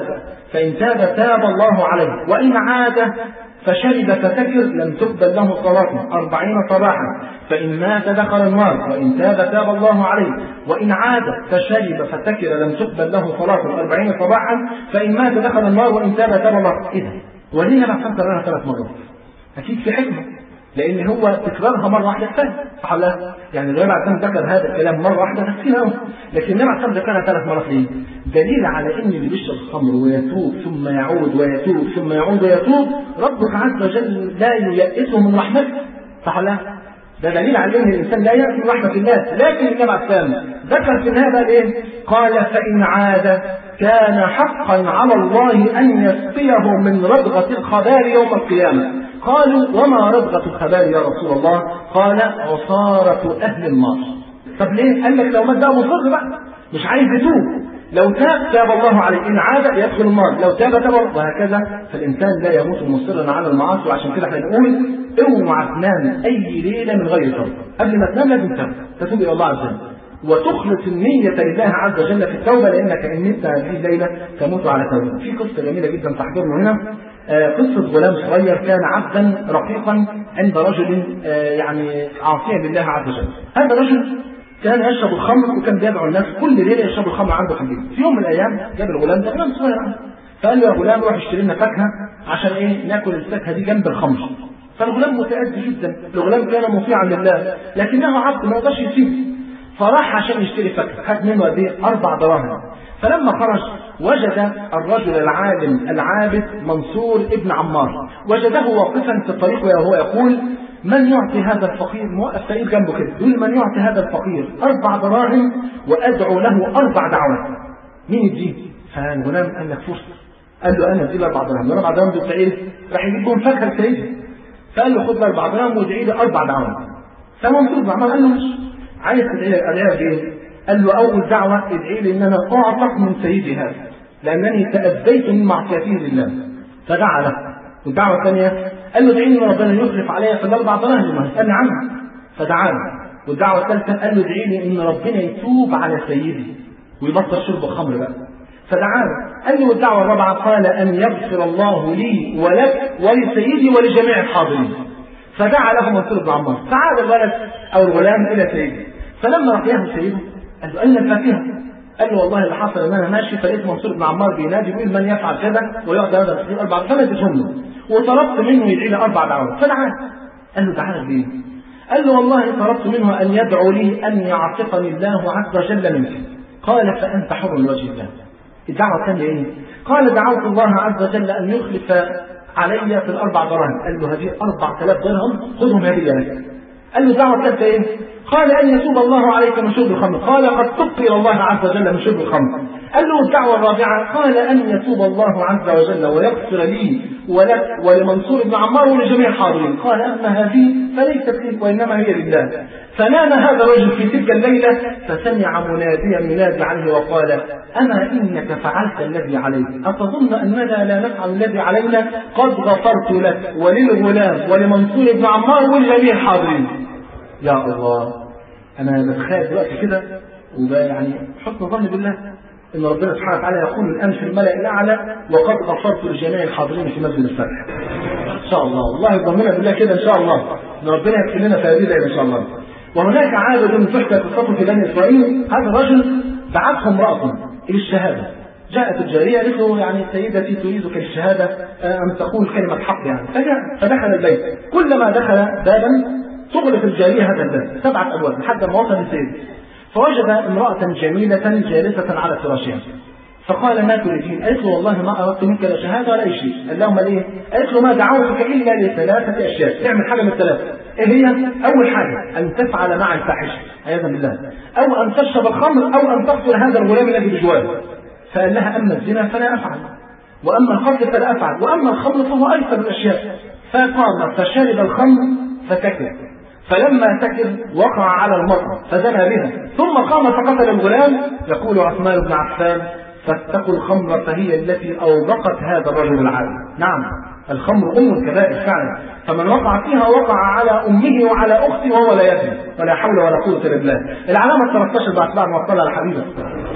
فإن تاب تاب الله عليه وإن عاد فشرب فسكر لم تقبل له صلاة أربعين صباحا فإن مات دخل النار وإن تاب تاب الله عليه وإن عاد فشرب فسكر لم تقبل له صلاة أربعين صباحا فإن مات دخل النار وإن تاب تاب الله إذا وليه أنا فكر لها ثلاث مرات أكيد في حكمة لان هو تكرارها مره واحده كفايه صح ولا يعني النبي عليه الصلاه ذكر هذا الكلام مره واحده كتير قوي لكن النبي عليه الصلاه ذكرها ثلاث مرات ليه؟ دليل على ان اللي بيشرب خمر ويتوب ثم يعود ويتوب ثم يعود ويتوب ربك عز وجل لا ييأسه من رحمته صح ولا ده دليل على ان الانسان لا يأتي من رحمه الله لكن النبي عليه الصلاه ذكر في النهايه ايه؟ قال فان عاد كان حقا على الله ان يسقيه من ربغه الخبال يوم القيامه قالوا وما ربغة الخبال يا رسول الله؟ قال عصارة أهل النار. طب ليه؟ قال لك لو مات ده مصر بقى مش عايز يتوب. لو تاب تاب الله عليه إن عاد يدخل النار، لو تاب تاب وهكذا فالإنسان لا يموت مصرا على المعاصي وعشان كده احنا نقول اوعى تنام أي ليلة من غير توبة. قبل ما تنام لازم تتوب، تتوب إلى الله عز وجل. وتخلص النية لله عز وجل في التوبة لأنك إن مت هذه الليلة تموت على توبة. في قصة جميلة جدا تحضرنا هنا قصة غلام صغير كان عبدا رقيقا عند رجل يعني عاصيا لله عز وجل. هذا الرجل كان يشرب الخمر وكان بيدعو الناس كل ليلة يشرب الخمر عنده في البيت. في يوم من الأيام جاب الغلام ده غلام صغير عنده. فقال له يا غلام روح اشتري لنا فاكهة عشان إيه ناكل الفاكهة دي جنب الخمر. فالغلام متأدي جدا، الغلام كان مطيعا لله، لكنه عبد ما يقدرش يسيبه. فراح عشان يشتري فاكهة، خد منه قد إيه؟ أربع دراهم. فلما خرج وجد الرجل العالم العابد منصور ابن عمار وجده واقفا في الطريق وهو يقول من يعطي هذا الفقير موقف فقير جنبه كده يقول من يعطي هذا الفقير اربع دراهم وادعو له اربع دعوات مين يديه؟ فالغلام قال لك فرصه قال له انا ادي له اربع دراهم الاربع دراهم دول ايه؟ راح يجيب لهم فاكهه سيدي فقال له خد اربع دراهم وادعي لي اربع دعوات فمنصور بن عمار قال له ماشي عايز تدعي لي ادعي بايه؟ قال له أول دعوة ادعي لي إن أنا أعتق من سيدي هذا لأنني تأذيت من معصيته لله فدعا له والدعوة الثانية قال له ادعي لي إن ربنا يخلف علي في الأربع دراهم ما اسألني عنها فدعا له والدعوة الثالثة قال له ادعي لي إن ربنا يتوب على سيدي ويبطل شرب الخمر بقى فدعا له قال له والدعوة الرابعة قال أن يغفر الله لي ولك ولسيدي ولجميع الحاضرين فدعا له منصور بن عمار فعاد الولد أو الغلام إلى سيده فلما لقيه سيده قال له أين الفاكهة؟ قال له والله اللي حصل ان انا ماشي فلقيت منصور بن عمار بينادي بيقول من يفعل كذا ويعطي هذا الفقير اربع فانا اديتهم له وطلبت منه يدعي لي اربع دعوات فدعا قال له تعالى ليه؟ قال له والله طلبت منه ان يدعو لي ان يعتقني الله عز وجل منك قال فانت حر لوجه الله الدعوه الثانيه ايه؟ قال دعوت الله عز وجل ان يخلف علي في الاربع دراهم قال له هذه 4000 درهم خذهم هديه لك قال له دعوه الثالثه ايه؟ قال أن يتوب الله عليك من شرب الخمر قال قد تبت إلى الله عز وجل من شرب الخمر قال له الدعوة الرابعة قال أن يتوب الله عز وجل ويغفر لي ولك ولمنصور بن عمار ولجميع الحاضرين قال أما هذه فليست لي وإنما هي لله فنام هذا الرجل في تلك الليلة فسمع مناديا ينادي عليه وقال أما إنك فعلت الذي عليك أتظن أننا لا نفعل الذي علينا قد غفرت لك وللغلام ولمنصور بن عمار ولجميع الحاضرين يا الله أنا بتخيل دلوقتي كده وده يعني حسن ظن بالله ان ربنا سبحانه وتعالى يقول الان في الملا الاعلى وقد غفرت لجميع الحاضرين في مسجد الفتح. ان شاء الله والله ضمنا بالله كده ان شاء الله ان ربنا يكفي لنا في هذه الليله ان شاء الله. وهناك عابد تحكى قصته في بني اسرائيل هذا الرجل دعته امراته الى الشهاده. جاءت الجاريه قالت له يعني سيدتي تريدك الشهاده ان تقول كلمه حق يعني فجاء فدخل البيت كلما دخل بابا تغلق الجاريه هذا الباب سبعه ابواب لحد ما وصل لسيدته فوجد امرأة جميلة جالسة على فراشها فقال ما تريدين؟ قالت له والله ما أردت منك لا شهادة ولا أي شيء، قال لهم ليه؟ قالت له ما دعوتك إلا لثلاثة أشياء، تعمل حاجة من الثلاثة، إيه هي؟ أول حاجة أن تفعل مع الفاحشة عياذا بالله، أو أن تشرب الخمر أو أن تقتل هذا الغلام الذي بجواره. فقال لها أما الزنا فلا أفعل، وأما القتل فلا أفعل، وأما الخمر فهو أيسر الأشياء. فقام فشرب الخمر فسكت، فلما سكر وقع على المرأة فزنى بها ثم قام فقتل الغلام يقول عثمان بن عفان فاتقوا الخمر فهي التي أوبقت هذا الرجل العالم نعم الخمر أم الكبائر فعلا فمن وقع فيها وقع على أمه وعلى أخته وهو لا يدري ولا حول ولا قوة إلا بالله العلامة 13 بعد بعد ما صلى على حبيبه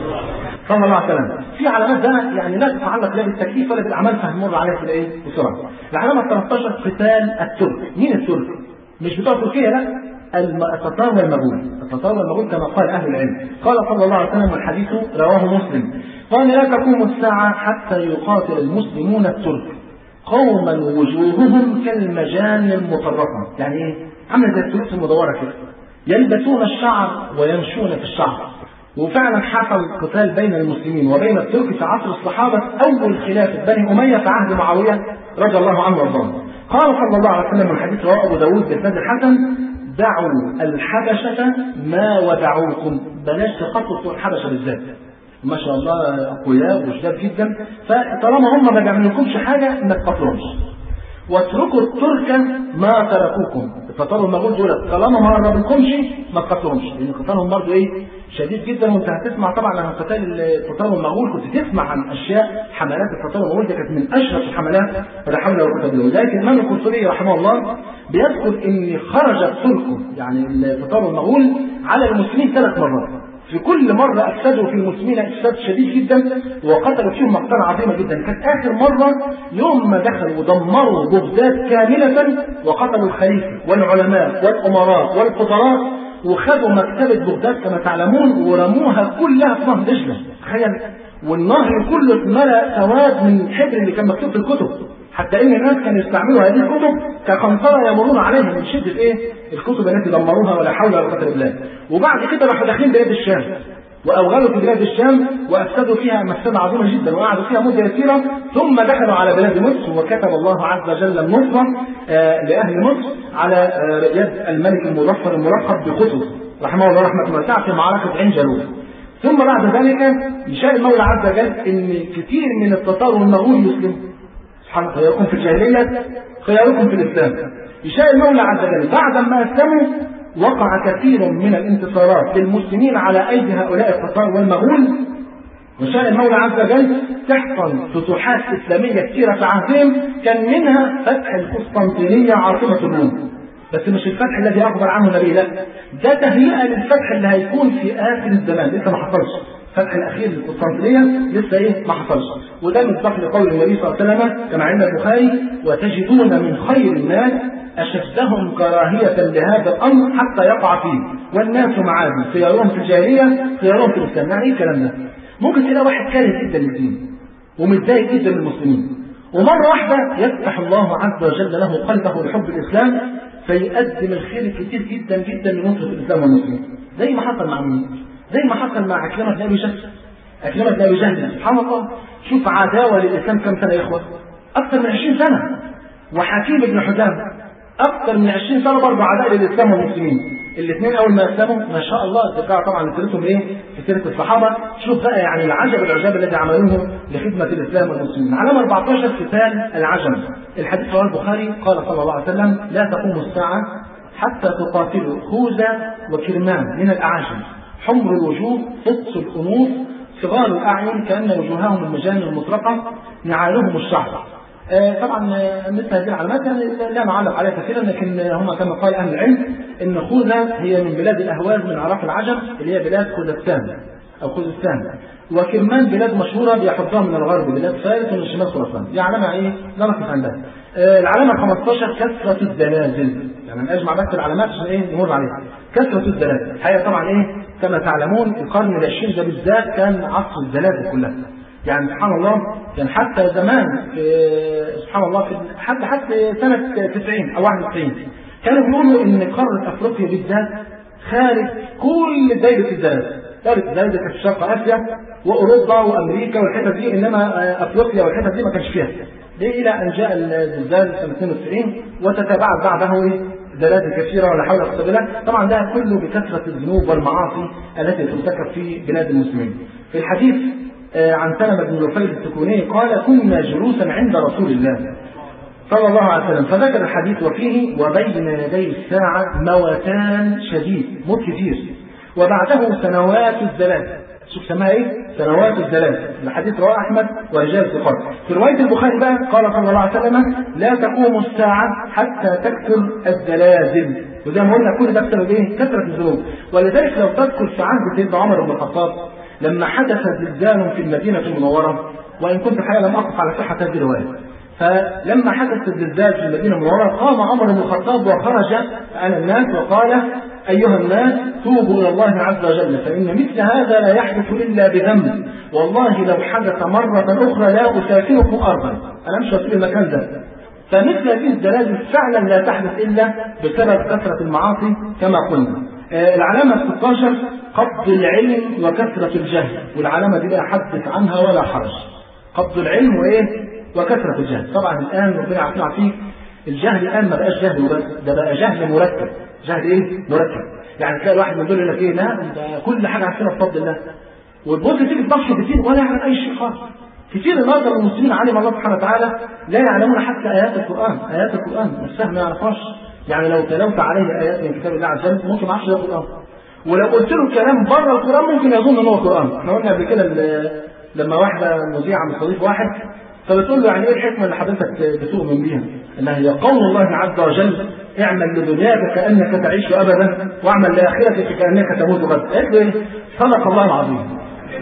صلى الله عليه وسلم في علامات بقى يعني لا تتعلق لا بالتكليف ولا بالاعمال فهنمر عليها كده ايه بسرعه العلامه 13 قتال الترك مين الترك؟ مش بتوع تركيا لا التتار والمغول التتار والمغول كما قال اهل العلم قال صلى الله عليه وسلم والحديث رواه مسلم قال لا تقوم الساعة حتى يقاتل المسلمون الترك قوما وجوههم كالمجان المطرقة يعني ايه عامله زي الفلوس المدورة كده يلبسون الشعر ويمشون في الشعر وفعلا حصل قتال بين المسلمين وبين الترك في عصر الصحابة أول خلافة بني أمية في عهد معاوية رضي الله عنه وارضاه قال صلى الله عليه وسلم الحديث رواه ابو داود باسناد الحسن دعوا الحبشة ما ودعوكم بلاش تخصصوا الحبشة بالذات ما شاء الله اقوياء وشداد جدا فطالما هم ما بيعملوكمش حاجه ما تقتلهمش واتركوا الترك ما تركوكم التتار المغول دول طالما ما قربلكمش ما تقتلهمش لان قتالهم برضه ايه شديد جدا وانت هتسمع طبعا عن قتال التتار والمغول كنت تسمع عن اشياء حملات التتار والمغول دي كانت من اشرف الحملات ولا حول ولا قوه الا بالله لكن الامام القرطبي رحمه الله بيذكر ان خرج الترك يعني التتار والمغول على المسلمين ثلاث مرات في كل مرة أفسدوا في المسلمين إفساد شديد جدا وقتلوا فيهم مقتلة عظيمة جدا كانت آخر مرة يوم ما دخلوا ودمروا بغداد كاملة وقتلوا الخليفة والعلماء والأمراء والقضاء وخدوا مكتبة بغداد كما تعلمون ورموها كلها في نهر دجلة تخيل والنهر كله اتملأ سواد من الحبر اللي كان مكتوب في الكتب حتى ان الناس كانوا يستعملوا هذه الكتب كقنطره يمرون عليها من شده ايه؟ الكتب التي دمروها ولا حول ولا قوه الا بالله. وبعد كده راحوا داخلين بلاد الشام واوغلوا في بلاد الشام وافسدوا فيها مفسده عظيمه جدا وقعدوا فيها مده يسيره ثم دخلوا على بلاد مصر وكتب الله عز وجل النصره آه لاهل مصر على آه يد الملك المظفر الملقب بقطز رحمه الله رحمه واسعه في معركه عين جالوت. ثم بعد ذلك يشاء المولى عز وجل ان كثير من التتار والمغول يسلموا سبحان خياركم في الجاهلية خياركم في الإسلام يشاء المولى عز وجل بعد ما أسلموا وقع كثير من الانتصارات للمسلمين على أيدي هؤلاء التتار والمغول وشاء المولى عز وجل تحصل فتوحات إسلامية كثيرة في عهدهم كان منها فتح القسطنطينية عاصمة الروم بس مش الفتح الذي أخبر عنه النبي لا ده تهيئة للفتح اللي هيكون في آخر الزمان لسه ما حصلش الفتح الاخير للقسطنطينيه لسه ايه ما حصلش وده مصداق لقول النبي صلى الله عليه وسلم كما عند البخاري وتجدون من خير الناس اشدهم كراهيه لهذا الامر حتى يقع فيه والناس معادي خيارهم في الجاهليه خيارهم في الاسلام يعني ايه الكلام ده؟ ممكن تلاقي واحد كاره جدا للدين ومتضايق جدا من المسلمين ومره واحده يفتح الله عز وجل له قلبه لحب الاسلام فيقدم الخير كتير جدا جدا لنصره الاسلام والمسلمين زي ما حصل مع مين؟ زي ما حصل مع أكلمة بن أبي جهل أكلمة بن أبي جهل سبحان الله شوف عداوة للإسلام كم سنة يا إخوة أكثر من 20 سنة وحكيم بن حزام أكثر من 20 سنة برضه عداء للإسلام والمسلمين الاثنين اول ما اسلموا ما شاء الله ترجع طبعا سيرتهم ايه؟ في سيره الصحابه شوف بقى يعني العجب العجاب الذي عملوه لخدمه الاسلام والمسلمين علامه 14 قتال العجم الحديث رواه البخاري قال صلى الله عليه وسلم لا تقوم الساعه حتى تقاتلوا خوذة وكرمان من الأعاجم حمر الوجوه قدس الأنوف صغار الأعين كأن وجوههم المجان المطرقة نعالهم الشعر آه طبعا مثل هذه العلامات يعني لا نعلق عليها كثيرا لكن هم كما قال اهل العلم ان خوذه هي من بلاد الاهواز من اعراف العجم اللي هي بلاد خوذستان او خوزستان وكرمان بلاد مشهوره بيحفظها من الغرب بلاد فارس ومن شمال خراسان دي علامه ايه؟ لا نقف عندها. آه العلامه 15 كثره الزلازل يعني اجمع بس العلامات عشان ايه نمر عليها. كثره الزلازل الحقيقه طبعا ايه كما تعلمون القرن العشرين ده بالذات كان عصر الزلازل كلها. يعني سبحان الله كان حتى زمان في سبحان الله في حتى حتى سنه 90 او 91 كانوا بيقولوا ان قاره افريقيا بالذات خارج كل دايره الزلازل دايره الزلازل كانت في شرق اسيا واوروبا وامريكا والحتت دي انما افريقيا والحتت دي ما كانش فيها دي الى ان جاء الزلزال سنه 92 وتتابعت بعده ايه زلازل كثيرة ولا حول ولا قوة بالله طبعا ده كله بكثرة الذنوب والمعاصي التي ترتكب في بلاد المسلمين في الحديث عن سلمة بن لفيد السكوني قال كنا جلوسا عند رسول الله صلى الله عليه وسلم فذكر الحديث وفيه وبين يدي الساعة موتان شديد موت كثير وبعده سنوات الزلازل شوف سماها ايه؟ سنوات الزلازل الحديث رواه احمد ورجال الثقات في روايه البخاري بقى قال صلى الله عليه وسلم لا تقوم الساعه حتى تكثر الزلازل وزي ما قلنا كل ده بسبب ايه؟ كثره الذنوب ولذلك لو تذكر في عهد سيدنا عمر بن الخطاب لما حدث زلزال في المدينه المنوره وان كنت الحقيقه لم اقف على صحه هذه الروايه فلما حدث الزلزال في المدينه المنوره قام عمر بن الخطاب وخرج على الناس وقال ايها الناس توبوا الى الله عز وجل فان مثل هذا لا يحدث الا بذنب والله لو حدث مره اخرى لا اسافركم ارضا انا مش هسيب المكان ده فمثل هذه الزلازل فعلا لا تحدث الا بسبب كثره المعاصي كما قلنا آه العلامة 16 قبض العلم وكثرة الجهل والعلامة دي بقى حدث عنها ولا حرج قبض العلم وإيه وكثرة الجهل طبعا الآن ربنا يعافينا فيك الجهل الآن ما بقاش جهل بس ده بقى جهل مركب جهل إيه مركب يعني تلاقي واحد من دول يقول لك إيه لا ده كل حاجة عارفينها بفضل الله وتبص تيجي تبص كتير ولا يعلم أي شيء خالص كثير النهارده المسلمين علم الله سبحانه وتعالى لا يعلمون حتى آيات القرآن آيات القرآن نفسها ما يعرفهاش يعني لو تلوت عليه آيات من كتاب الله عز وجل ممكن ما يعرفش ده القرآن ولو قلت له كلام بره القرآن ممكن يظن ان هو قرآن احنا قلنا قبل كده لما واحدة مذيعة مستضيف واحد فبتقول له يعني ايه الحكمة اللي حضرتك بتؤمن بيها؟ انها هي قول الله عز وجل اعمل لدنياك كأنك تعيش أبدا واعمل لآخرتك كأنك تموت غدا. قالت له ايه؟ صدق الله العظيم.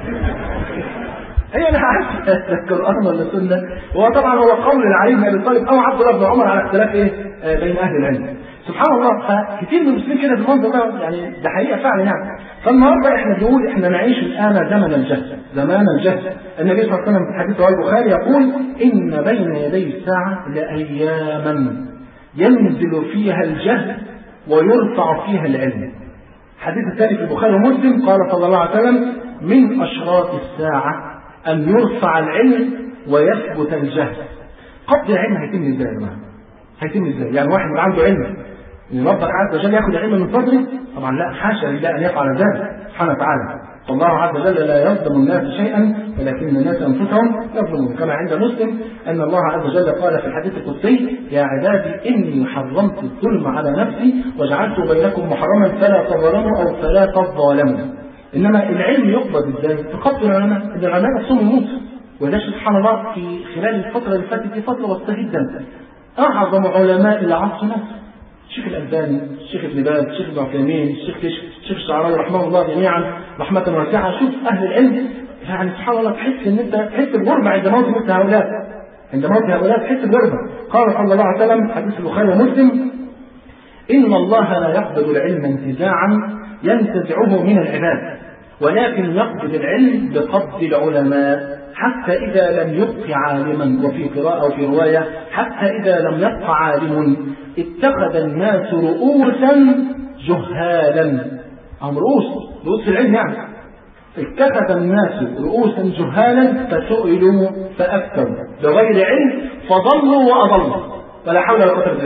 هي لا عارفه القران ولا السنه هو طبعا هو قول العلي بن ابي طالب او عبد الله بن عمر على اختلاف ايه بين اهل العلم سبحان الله فكثير من المسلمين كده بالمنظر ده يعني ده حقيقه فعلا يعني فالنهارده احنا بنقول احنا نعيش الان زمن الجهل زمان الجهل النبي صلى الله عليه وسلم في حديث رواه البخاري يقول ان بين يدي الساعه لاياما ينزل فيها الجهل ويرفع فيها العلم الحديث الثاني في البخاري ومسلم قال صلى الله عليه وسلم من اشراط الساعه أن يرفع العلم ويثبت الجهل. قبض العلم هيتم ازاي يا جماعة؟ هيتم ازاي؟ يعني واحد من عنده علم ان ربك عز وجل ياخذ العلم من صدره طبعا لا حاشا لله ان يفعل ذلك سبحانه وتعالى والله عز وجل لا يظلم الناس شيئا ولكن الناس انفسهم يظلمون كما عند مسلم ان الله عز وجل قال في الحديث القدسي يا عبادي اني حرمت الظلم على نفسي وجعلت بينكم محرما فلا تظلموا او فلا تظالموا انما العلم يقبض ازاي؟ تقبض العلماء، العلماء نفسهم يموتوا وده سبحان الله في خلال الفترة اللي فاتت دي فترة بسيطة جدا أعظم علماء العصر مصر الشيخ الألباني، الشيخ ابن باز، الشيخ ابن عثيمين، الشيخ كشك، الشيخ الشعراوي رحمه الله جميعا رحمة واسعة، شوف أهل العلم يعني سبحان الله تحس إن أنت تحس بغربة عند موت مثل هؤلاء. عند موت هؤلاء تحس بغربة. قال صلى الله عليه وسلم حديث البخاري ومسلم إن الله لا يقبض العلم انتزاعا ينتزعه من العباد ولكن يقبض العلم بقبض العلماء حتى إذا لم يبق عالما وفي قراءة وفي رواية حتى إذا لم يبق عالم اتخذ الناس رؤوسا جهالا أم رؤوس رؤوس العلم يعني اتخذ الناس رؤوسا جهالا فسئلوا فأفتوا بغير علم فضلوا وأضلوا ولا حول ولا قوة إلا بالله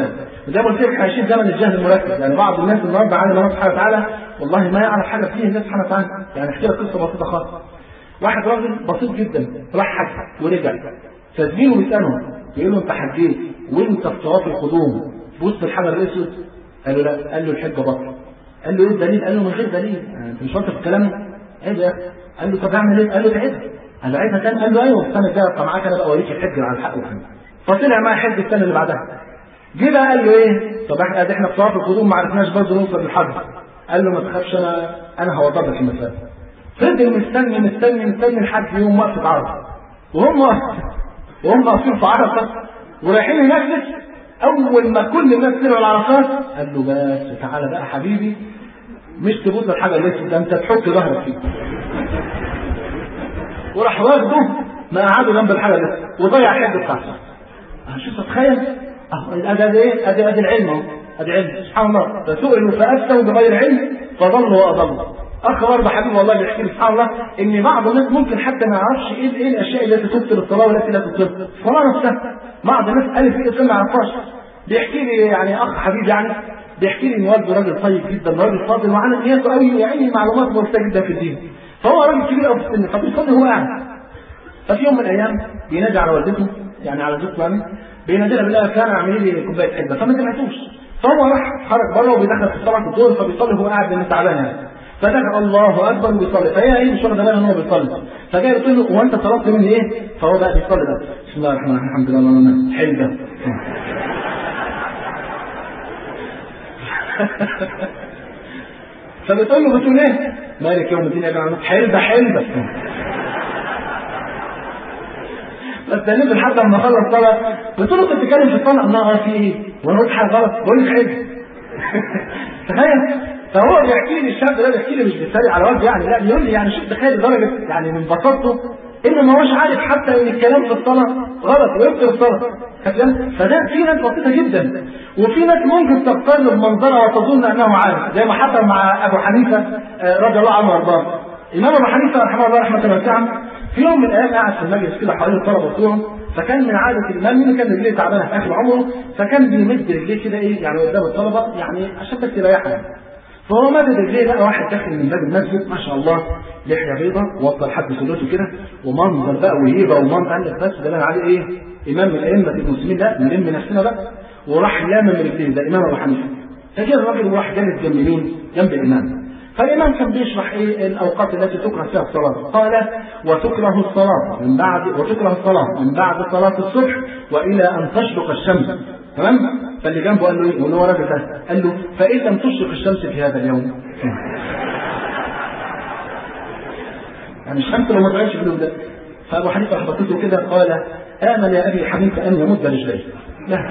زي ما قلت لك عايشين زمن الجهل المركز يعني بعض الناس النهارده عالم الله سبحانه وتعالى والله ما يعرف حاجه فيه الله سبحانه وتعالى يعني احكي لك قصه بسيطه خالص واحد راجل بسيط جدا راح حج ورجع فزميله بيساله بيقول له انت حجيت وانت في طواف القدوم بص الحجر الاسود قال له لا قال له الحج بطل قال له ايه الدليل؟ قال له من غير دليل يعني انت مش شاطر في الكلام ايه ده؟ قال له طب اعمل ايه؟ قال له تعيدها قال له عيدها تاني قال له ايوه السنه الجايه ابقى معاك انا بقى اوريك الحج على الحق والحمد فطلع معاه حج السنه اللي بعدها جه بقى قال له ايه؟ طب احنا احنا في طواف القدوم ما عرفناش برضه نوصل للحجر قال له ما تخافش انا انا هوضب لك المسافه فضل مستني مستني مستني لحد يوم وقفه عرفه وهم وهم واقفين في عرفه ورايحين هناك اول ما كل الناس طلعوا العرفات قال له بس تعالى بقى حبيبي مش تبوس الحاجه اللي ده انت تحك ظهرك فيه وراح واخده ما قعدوا جنب الحاجه دي وضيع الحج بتاعته شوف تتخيل ادي ادي ايه ادي ادي العلم اهو ادي علم سبحان الله فسئلوا فافتوا بغير علم فضلوا واضلوا اخ برضه حبيبي والله بيحكي لي سبحان الله ان بعض الناس ممكن حتى ما يعرفش ايه ايه الاشياء التي تبطل الصلاه والتي لا تبطل الصلاه نفسها بعض الناس الف ايه الاسلام ما يعرفهاش بيحكي لي يعني اخ حبيبي يعني بيحكي لي ان والده راجل طيب جدا راجل فاضل وعن نيته قوي يعني معلومات بسيطه جدا في الدين فهو راجل كبير قوي في السن فبيصلي هو قاعد ففي يوم من الايام بينادي على والدته يعني على زوجته يعني بينادي لها بالله كان اعملي لي كوبايه حلبه فما سمعتوش فهو راح خرج بره وبيدخل في صلاه الظهر فبيصلي هو قاعد لانه تعبان يعني فدخل الله اكبر وبيصلي فهي ايه مش واخده بالها ان هو بيصلي فجاي بتقول له هو انت طلبت مني ايه؟ فهو بقى بيصلي ده بسم الله الرحمن الرحيم الحمد لله اللهم حلبه فبتقول له بتقول ايه؟ مالك يوم الدين يا جماعه حلبه حلبه فاستنيت لحد ما خلص صلاه قلت له انت بتتكلم في الصلاه الله في ايه؟ وانا قلت حاجه غلط بقول لك حلو تخيل فهو بيحكي لي الشاب ده بيحكي لي مش بيتريق على والده يعني لا بيقول لي يعني شوف تخيل لدرجه يعني من بساطته انه ما هوش عارف حتى ان الكلام في الصلاه غلط ويبطل الصلاه فده في ناس بسيطه جدا وفي ناس ممكن تقترب منظرها وتظن انه عارف زي ما حصل مع ابو حنيفه رضي الله عنه وارضاه الامام ابو حنيفه رحمه الله رحمه واسعه في يوم من الايام قاعد في المجلس كده حوالين الطلبه بتوعه فكان من عاده الامام مين كان رجليه تعبانه في اخر عمره فكان بيمد رجليه كده ايه يعني قدام الطلبه يعني عشان بس يريحها فهو مد رجليه لقى واحد داخل من باب المسجد ما شاء الله لحيه بيضاء وصل لحد سلوته كده ومنظر بقى وهيبه ومنظر قال لك بس ده انا عليه ايه؟ امام من ائمه المسلمين لا نلم نفسنا بقى وراح لامم رجليه ده امام ابو حنيفه فجاء الراجل وراح جالس جنب مين؟ جنب الامام فالإمام كان بيشرح إيه الأوقات التي تكره فيها الصلاة قال وتكره الصلاة من بعد وتكره الصلاة من بعد صلاة الصبح وإلى أن تشرق الشمس تمام فاللي جنبه قال له إيه وهو راجل ده قال له فإن لم تشرق الشمس في هذا اليوم يعني الشمس لو ما طلعتش في اليوم ده فأبو حنيفة أحبطته كده قال آمل يا أبي حنيفة أن يمد رجليه لا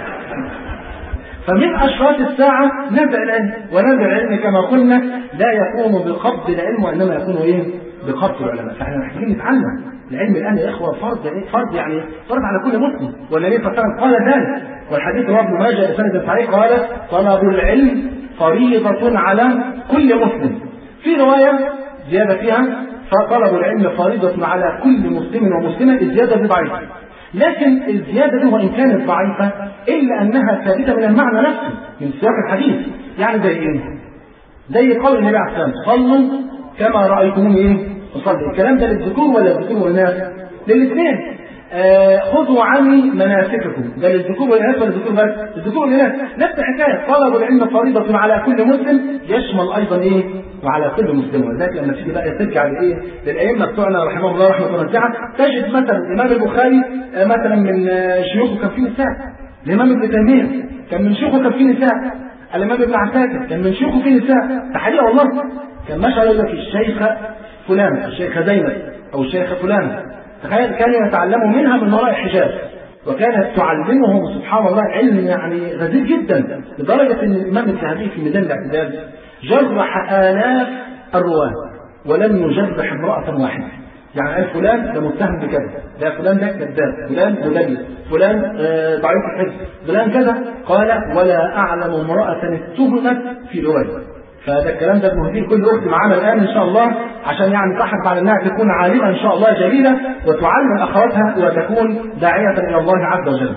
فمن أشراط الساعة نزع العلم ونزع العلم كما قلنا لا يكون بقبض العلم وإنما يكون إيه؟ بقبض العلماء فاحنا محتاجين نتعلم العلم الآن يا إخوة فرض إيه؟ فرض يعني فرض على كل مسلم والنبي صلى الله عليه وسلم قال ذلك والحديث رواه ابن ماجه بسند صحيح قال طلب العلم فريضة على كل مسلم في رواية زيادة فيها فطلب العلم فريضة على كل مسلم ومسلمة الزيادة دي ضعيفة لكن الزيادة دي وإن كانت ضعيفة إلا أنها ثابتة من المعنى نفسه من سياق الحديث يعني زي إيه؟ زي قول النبي عليه الصلاة والسلام صلوا كما رأيتموني إيه؟ أصلي الكلام ده للذكور ولا للذكور والناس؟ للاثنين آه خذوا عني مناسككم ده للذكور والاناث ولا للذكور بس؟ الذكور والاناث نفس الحكايه طلب العلم فريضه على كل مسلم يشمل ايضا ايه؟ وعلى كل مسلم ولذلك لما تيجي بقى ترجع لايه؟ للائمه بتوعنا رحمهم الله رحمه واسعه تجد مثلا الامام البخاري آه مثلا من آه شيوخه كان فيه نساء الامام ابن تيميه كان من شيوخه كان فيه نساء الامام ابن عساكر كان من شيوخه فيه نساء تحديدا والله كان ماشي يقول لك الشيخه فلانه الشيخه زينب او الشيخه فلانه تخيل كانوا يتعلموا منها من وراء الحجاب وكانت تعلمهم سبحان الله علم يعني غزير جدا لدرجة أن الإمام الذهبي في ميدان الاعتدال جرح آلاف الرواة ولم يجرح امرأة واحدة يعني قال فلان ده متهم بكذا ده فلان ده كذاب فلان مدلس فلان آه ضعيف الحفظ فلان كذا قال ولا أعلم امرأة اتهمت في رواية فده الكلام ده بنهديه كل اخت معانا الان ان شاء الله عشان يعني تحرص على انها تكون عالمه ان شاء الله جليله وتعلم اخواتها وتكون داعيه الى الله عز وجل.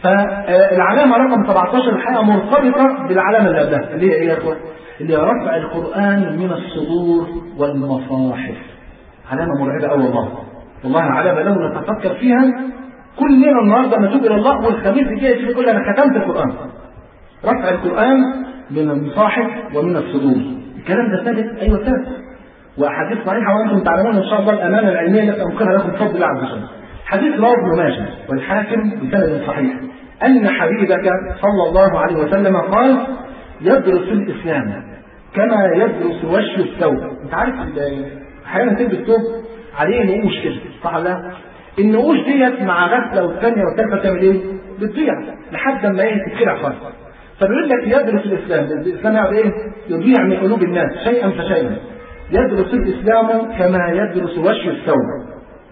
فالعلامة رقم 17 الحقيقة مرتبطة بالعلامة اللي قبلها اللي هي ايه يا اخوان؟ اللي هي رفع القرآن من الصدور والمصاحف علامة مرعبة أوي والله والله علامة لو نتفكر فيها كلنا النهارده نتوب إلى الله والخميس الجاي يقول أنا ختمت القرآن رفع القرآن من المصاحف ومن الصدور الكلام ده ثابت أيوه ثابت وأحاديث صحيحة وأنتم تعلمون إن شاء الله الأمانة العلمية التي أنقلها لكم بفضل الله عز وجل حديث رواه ابن ماجه والحاكم بسند صحيح أن حبيبك صلى الله عليه وسلم قال يدرس الإسلام كما يدرس وش الثوب أنت عارف أحيانا تلبس ثوب عليه نقوش كده صح ولا لا؟ النقوش ديت مع غسلة والثانية والثالثة تعمل إيه؟ بتضيع لحد ما إيه تتخلع خالص فبيقول لك يدرس الإسلام الإسلام يعني إيه؟ يضيع من قلوب الناس شيئا فشيئا يدرس الإسلام كما يدرس وش الثوب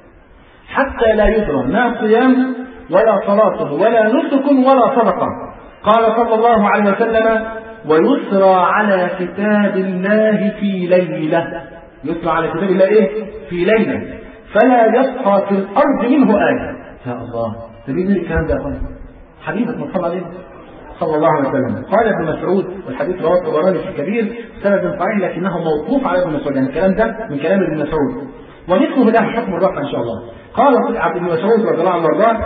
حتى لا يدرى لا صيام ولا صلاة ولا نسك ولا صدقة قال صلى الله عليه وسلم ويسرى على كتاب الله في ليلة يسرى على كتاب الله ايه؟ في ليلة فلا يبقى في الأرض منه آية يا الله تريد الكلام ده يا أخوان حبيبك محمد عليه صلى الله عليه وسلم قال ابن مسعود والحديث رواه الطبراني في الكبير سند صحيح لكنه موقوف على ابن مسعود يعني الكلام ده من كلام ابن مسعود ونصفه له حكم الرفع ان شاء الله قال عبد بن مسعود رضي الله عنه وارضاه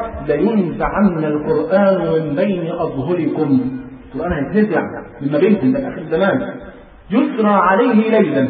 لينزعن القران من بين اظهركم القران هيتنزع من ما بينكم ده اخر الزمان يسرى عليه ليلا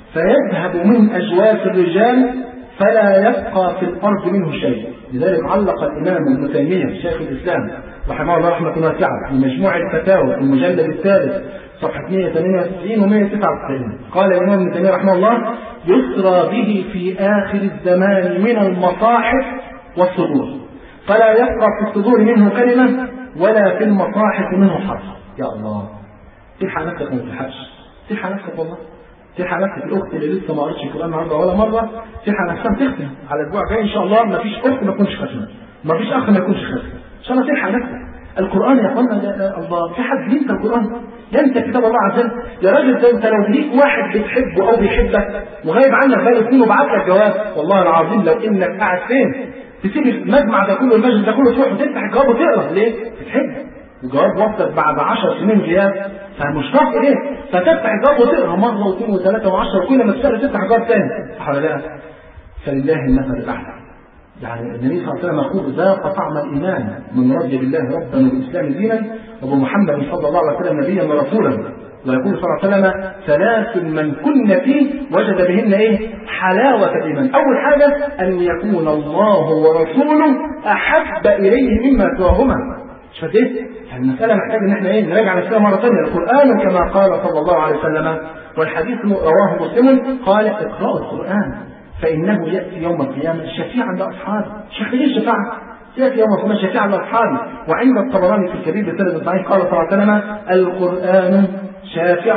فيذهب من اجواف الرجال فلا يبقى في الارض منه شيء لذلك علق الامام ابن تيميه شيخ الاسلام رحمه الله رحمه واسعه في مجموع الفتاوى في المجلد الثالث صفحه 198 و 199 قال الامام ابن تيميه رحمه الله يسرى به في اخر الزمان من المصاحف والصدور فلا يبقى في الصدور منه كلمه ولا في المصاحف منه حرف يا الله تلحق نفسك وما تلحقش تلحق نفسك والله تلحق نفسك الاخت اللي لسه ما قرتش القران النهارده ولا مره تلحق نفسها تختم على الاسبوع الجاي ان شاء الله ما فيش اخت ما تكونش ختمه ما فيش اخ ما يكونش ختم ان شاء الله تلحق نفسك القران يا اخوانا الله في حد ينسى القران ينسى كتاب الله عز وجل يا راجل ده انت لو ليك واحد بتحبه او بيحبك وغايب عنك بقاله سنين وبعت لك جواب والله العظيم لو انك قاعد فين تسيب المجمع ده كله المسجد ده كله تروح وتفتح الجواب وتقرا ليه؟ بتحب الجواب وصلت بعد 10 سنين غياب فمشتاق اليه فتفتح الجواب وتقرا مره واثنين وثلاثه وعشره وكل ما تسال تفتح جواب ثاني صح ولا لا؟ فلله المثل الاعلى يعني النبي صلى الله عليه وسلم يقول ذاق طعم الايمان من رضي بالله ربا وبالاسلام دينا وبمحمد صلى الله عليه وسلم نبيا ورسولا ويقول صلى الله عليه وسلم ثلاث من كن فيه وجد بهن ايه؟ حلاوة الإيمان. أول حاجة أن يكون الله ورسوله أحب إليه مما سواهما. مش فاهم ايه؟ المسألة محتاج إن احنا ايه؟ نراجع نفسنا مرة ثانية، القرآن كما قال صلى الله عليه وسلم والحديث رواه مسلم قال اقرأوا القرآن فإنه يأتي يوم القيامة شفيعا لأصحابه، شفيع الشفاعة يأتي يوم القيامة شفيعا لأصحابه، وعند الطبراني في الكبير بسند صحيح قال صلى الله عليه وسلم القرآن شافع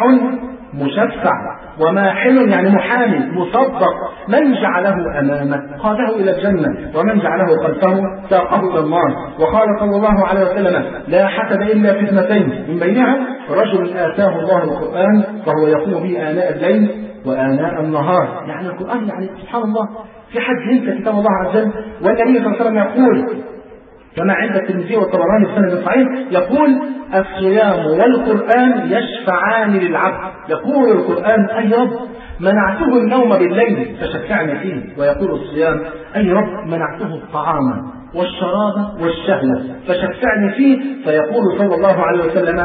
مشفع وماحل يعني محامي مصدق من جعله امامه قاده الى الجنه ومن جعله خلفه ساقه الى النار وقال صلى الله عليه وسلم لا حسد الا في اثنتين من بينها رجل اتاه الله القران فهو يقوم به اناء الليل واناء النهار يعني القران يعني سبحان الله في حد ينسى كتاب الله عز وجل والنبي صلى الله عليه وسلم يقول كما عند الترمذي والطبراني بسند صحيح يقول الصيام والقرآن يشفعان للعبد يقول القرآن أي رب منعته النوم بالليل فشفعني فيه ويقول الصيام أي رب منعته الطعام والشراب والشهوة فشفعني فيه فيقول صلى الله عليه وسلم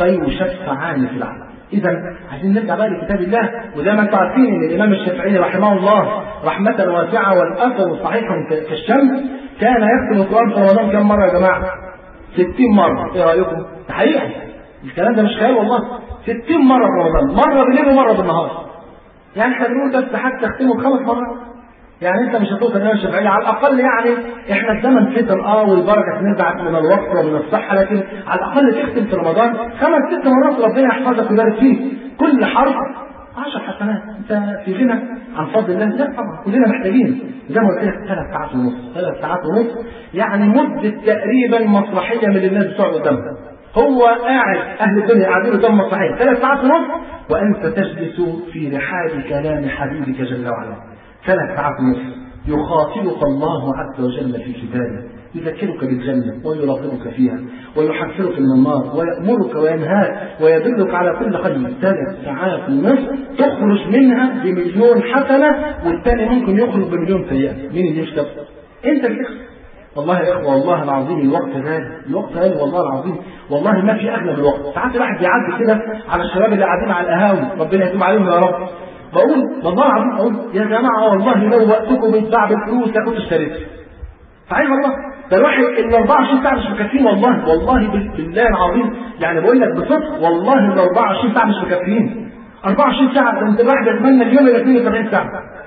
فيشفعان في العبد إذا عايزين نرجع بقى لكتاب الله وزي ما أنتم عارفين إن الإمام الشافعي رحمه الله رحمة واسعة والأثر صحيح كالشمس كان يختم القرآن في رمضان كم مرة يا جماعة؟ 60 مرة، إيه رأيكم؟ حقيقة الكلام ده مش خيال والله 60 مرة في رمضان، مرة بالليل ومرة بالنهار. يعني احنا بنقول بس حتى تختمه خمس مرات. يعني انت مش هتوصل الامام الشافعي على الاقل يعني احنا الزمن فتن اه والبركه تنزعك من الوقت ومن الصحه لكن على الاقل تختم في رمضان خمس ست مرات ربنا يحفظك ويبارك فيك كل حرف عشر حسنات انت في غنى عن فضل الله لا طبعا كلنا محتاجين زي ما قلت لك ثلاث ساعات ونص ثلاث سااعات ونص يعني مده تقريبا مسرحيه من الناس بتوع قدامها هو قاعد اهل الدنيا قاعدين قدام مسرحيه ثلاث ساعات ونص وانت تجلس في رحاب كلام حبيبك جل وعلا ثلاث ساعات ونص يخاطبك الله عز وجل في كتابه يذكرك بالجنة ويرغبك فيها ويحذرك من النار ويأمرك وينهاك ويدلك على كل خير ثلاث ساعات ونصف تخرج منها بمليون حسنة والثاني ممكن يخرج بمليون سيئة مين اللي يشتغل؟ أنت اللي تخسر والله يا اخوه والله العظيم الوقت غالي الوقت غالي والله العظيم والله ما في اغلى من الوقت ساعات الواحد بيعدي كده على الشباب اللي قاعدين على القهاوي ربنا يتوب عليهم يا رب بقول والله العظيم اقول يا جماعه والله لو وقتكم بيتباع بالفلوس لكنت اشتريت صحيح والله ده الواحد ال 24 ساعه مش مكفيين والله والله بالله العظيم يعني بقول لك بصدق والله ال 24 ساعه مش مكفيين 24 ساعه ده انت الواحد يتمنى اليوم يبقى 72 ساعه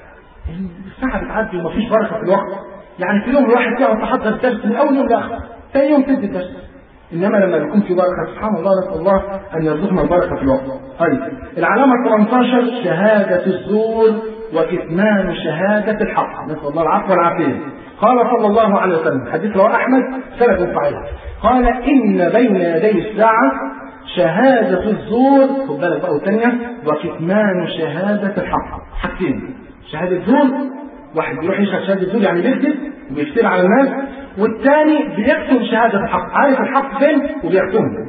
الساعه بتعدي ومفيش بركه في الوقت يعني في يوم الواحد يقعد تحضر الدرس من اول يوم لاخر ثاني يوم تدي الدرس انما لما يكون في بركه سبحان الله نسال الله ان يرزقنا البركه في الوقت. طيب العلامه 18 شهاده الزور وكتمان شهاده الحق نسال الله العفو والعافيه. قال صلى الله عليه وسلم حديث رواه احمد سند صحيح قال ان بين يدي الساعه شهادة الزور خد بالك بقى والثانية وكتمان شهادة الحق حاجتين شهادة زور واحد بيروح يشهد شهادة زور يعني بيكذب وبيفتري على الناس والثاني بيكتم شهادة الحق عارف الحق فين وبيكتمه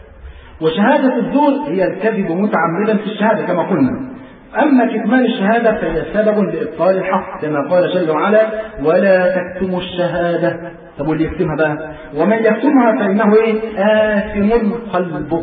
وشهادة الزور هي الكذب متعمدا في الشهادة كما قلنا أما كتمان الشهادة فهي سبب لإبطال الحق كما قال جل وعلا ولا تكتموا الشهادة طب واللي يكتمها بقى ومن يكتمها فإنه إيه آثم قلبه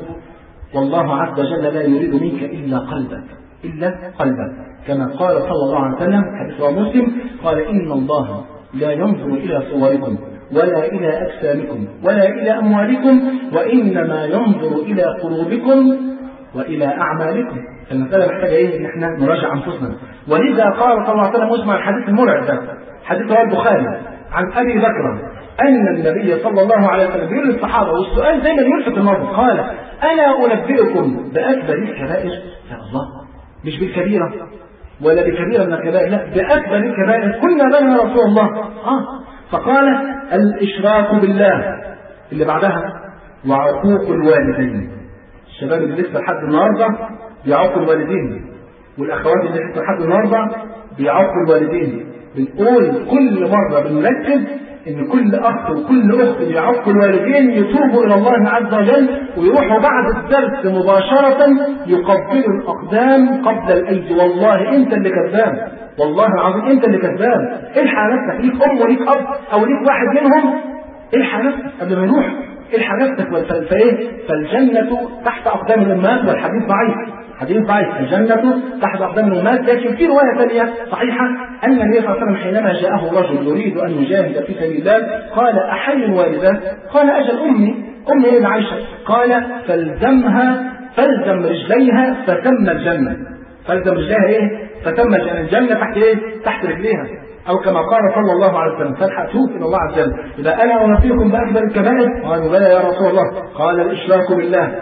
والله عز وجل لا يريد منك إلا قلبك إلا قلبك كما قال صلى الله عليه وسلم حديث مسلم قال إن الله لا ينظر إلى صوركم ولا إلى أجسامكم ولا إلى أموالكم وإنما ينظر إلى قلوبكم وإلى أعمالكم المسألة محتاجة إيه؟ إن إحنا نراجع أنفسنا ولذا قال صلى الله عليه وسلم اسمع الحديث المرعب ده حديث رواه البخاري عن أبي بكر أن النبي صلى الله عليه وسلم بيقول للصحابة والسؤال دايما يلفت النظر قال ألا أنبئكم بأكبر الكبائر يا الله مش بالكبيرة ولا بكبيرة من الكبائر لا بأكبر الكبائر قلنا له يا رسول الله آه فقال الإشراك بالله اللي بعدها وعقوق الوالدين الشباب اللي لسه لحد النهارده بيعقوا الوالدين والأخوات اللي لسه لحد النهارده بيعقوا الوالدين بنقول كل مرة بنركز ان كل اخ وكل اخت بيعقوا الوالدين يتوبوا الى الله عز وجل ويروحوا بعد الدرس مباشرة يقبلوا الاقدام قبل الايدي والله انت اللي كذاب والله العظيم انت اللي كذاب الحق نفسك ليك ام وليك اب او ليك واحد منهم الحق نفسك قبل ما يروح الحق نفسك فايه فالجنة تحت اقدام الامهات والحديث ضعيف حديث ضعيف الجنة تحت أقدام الأمهات لكن في رواية ثانية صحيحة أن النبي صلى الله عليه وسلم حينما جاءه رجل يريد أن يجاهد في سبيل الله قال أحي الوالدات؟ قال أجل أمي أمي هي عائشة قال فالزمها فالزم رجليها فتم الجنة فالزم رجليها إيه؟ فتم الجنة الجنة تحت إيه؟ تحت رجليها أو كما قال صلى الله عليه وسلم فالحق توب إلى الله عز وجل إذا أنا أنبئكم بأكبر الكبائر قالوا بلى يا رسول الله قال الإشراك بالله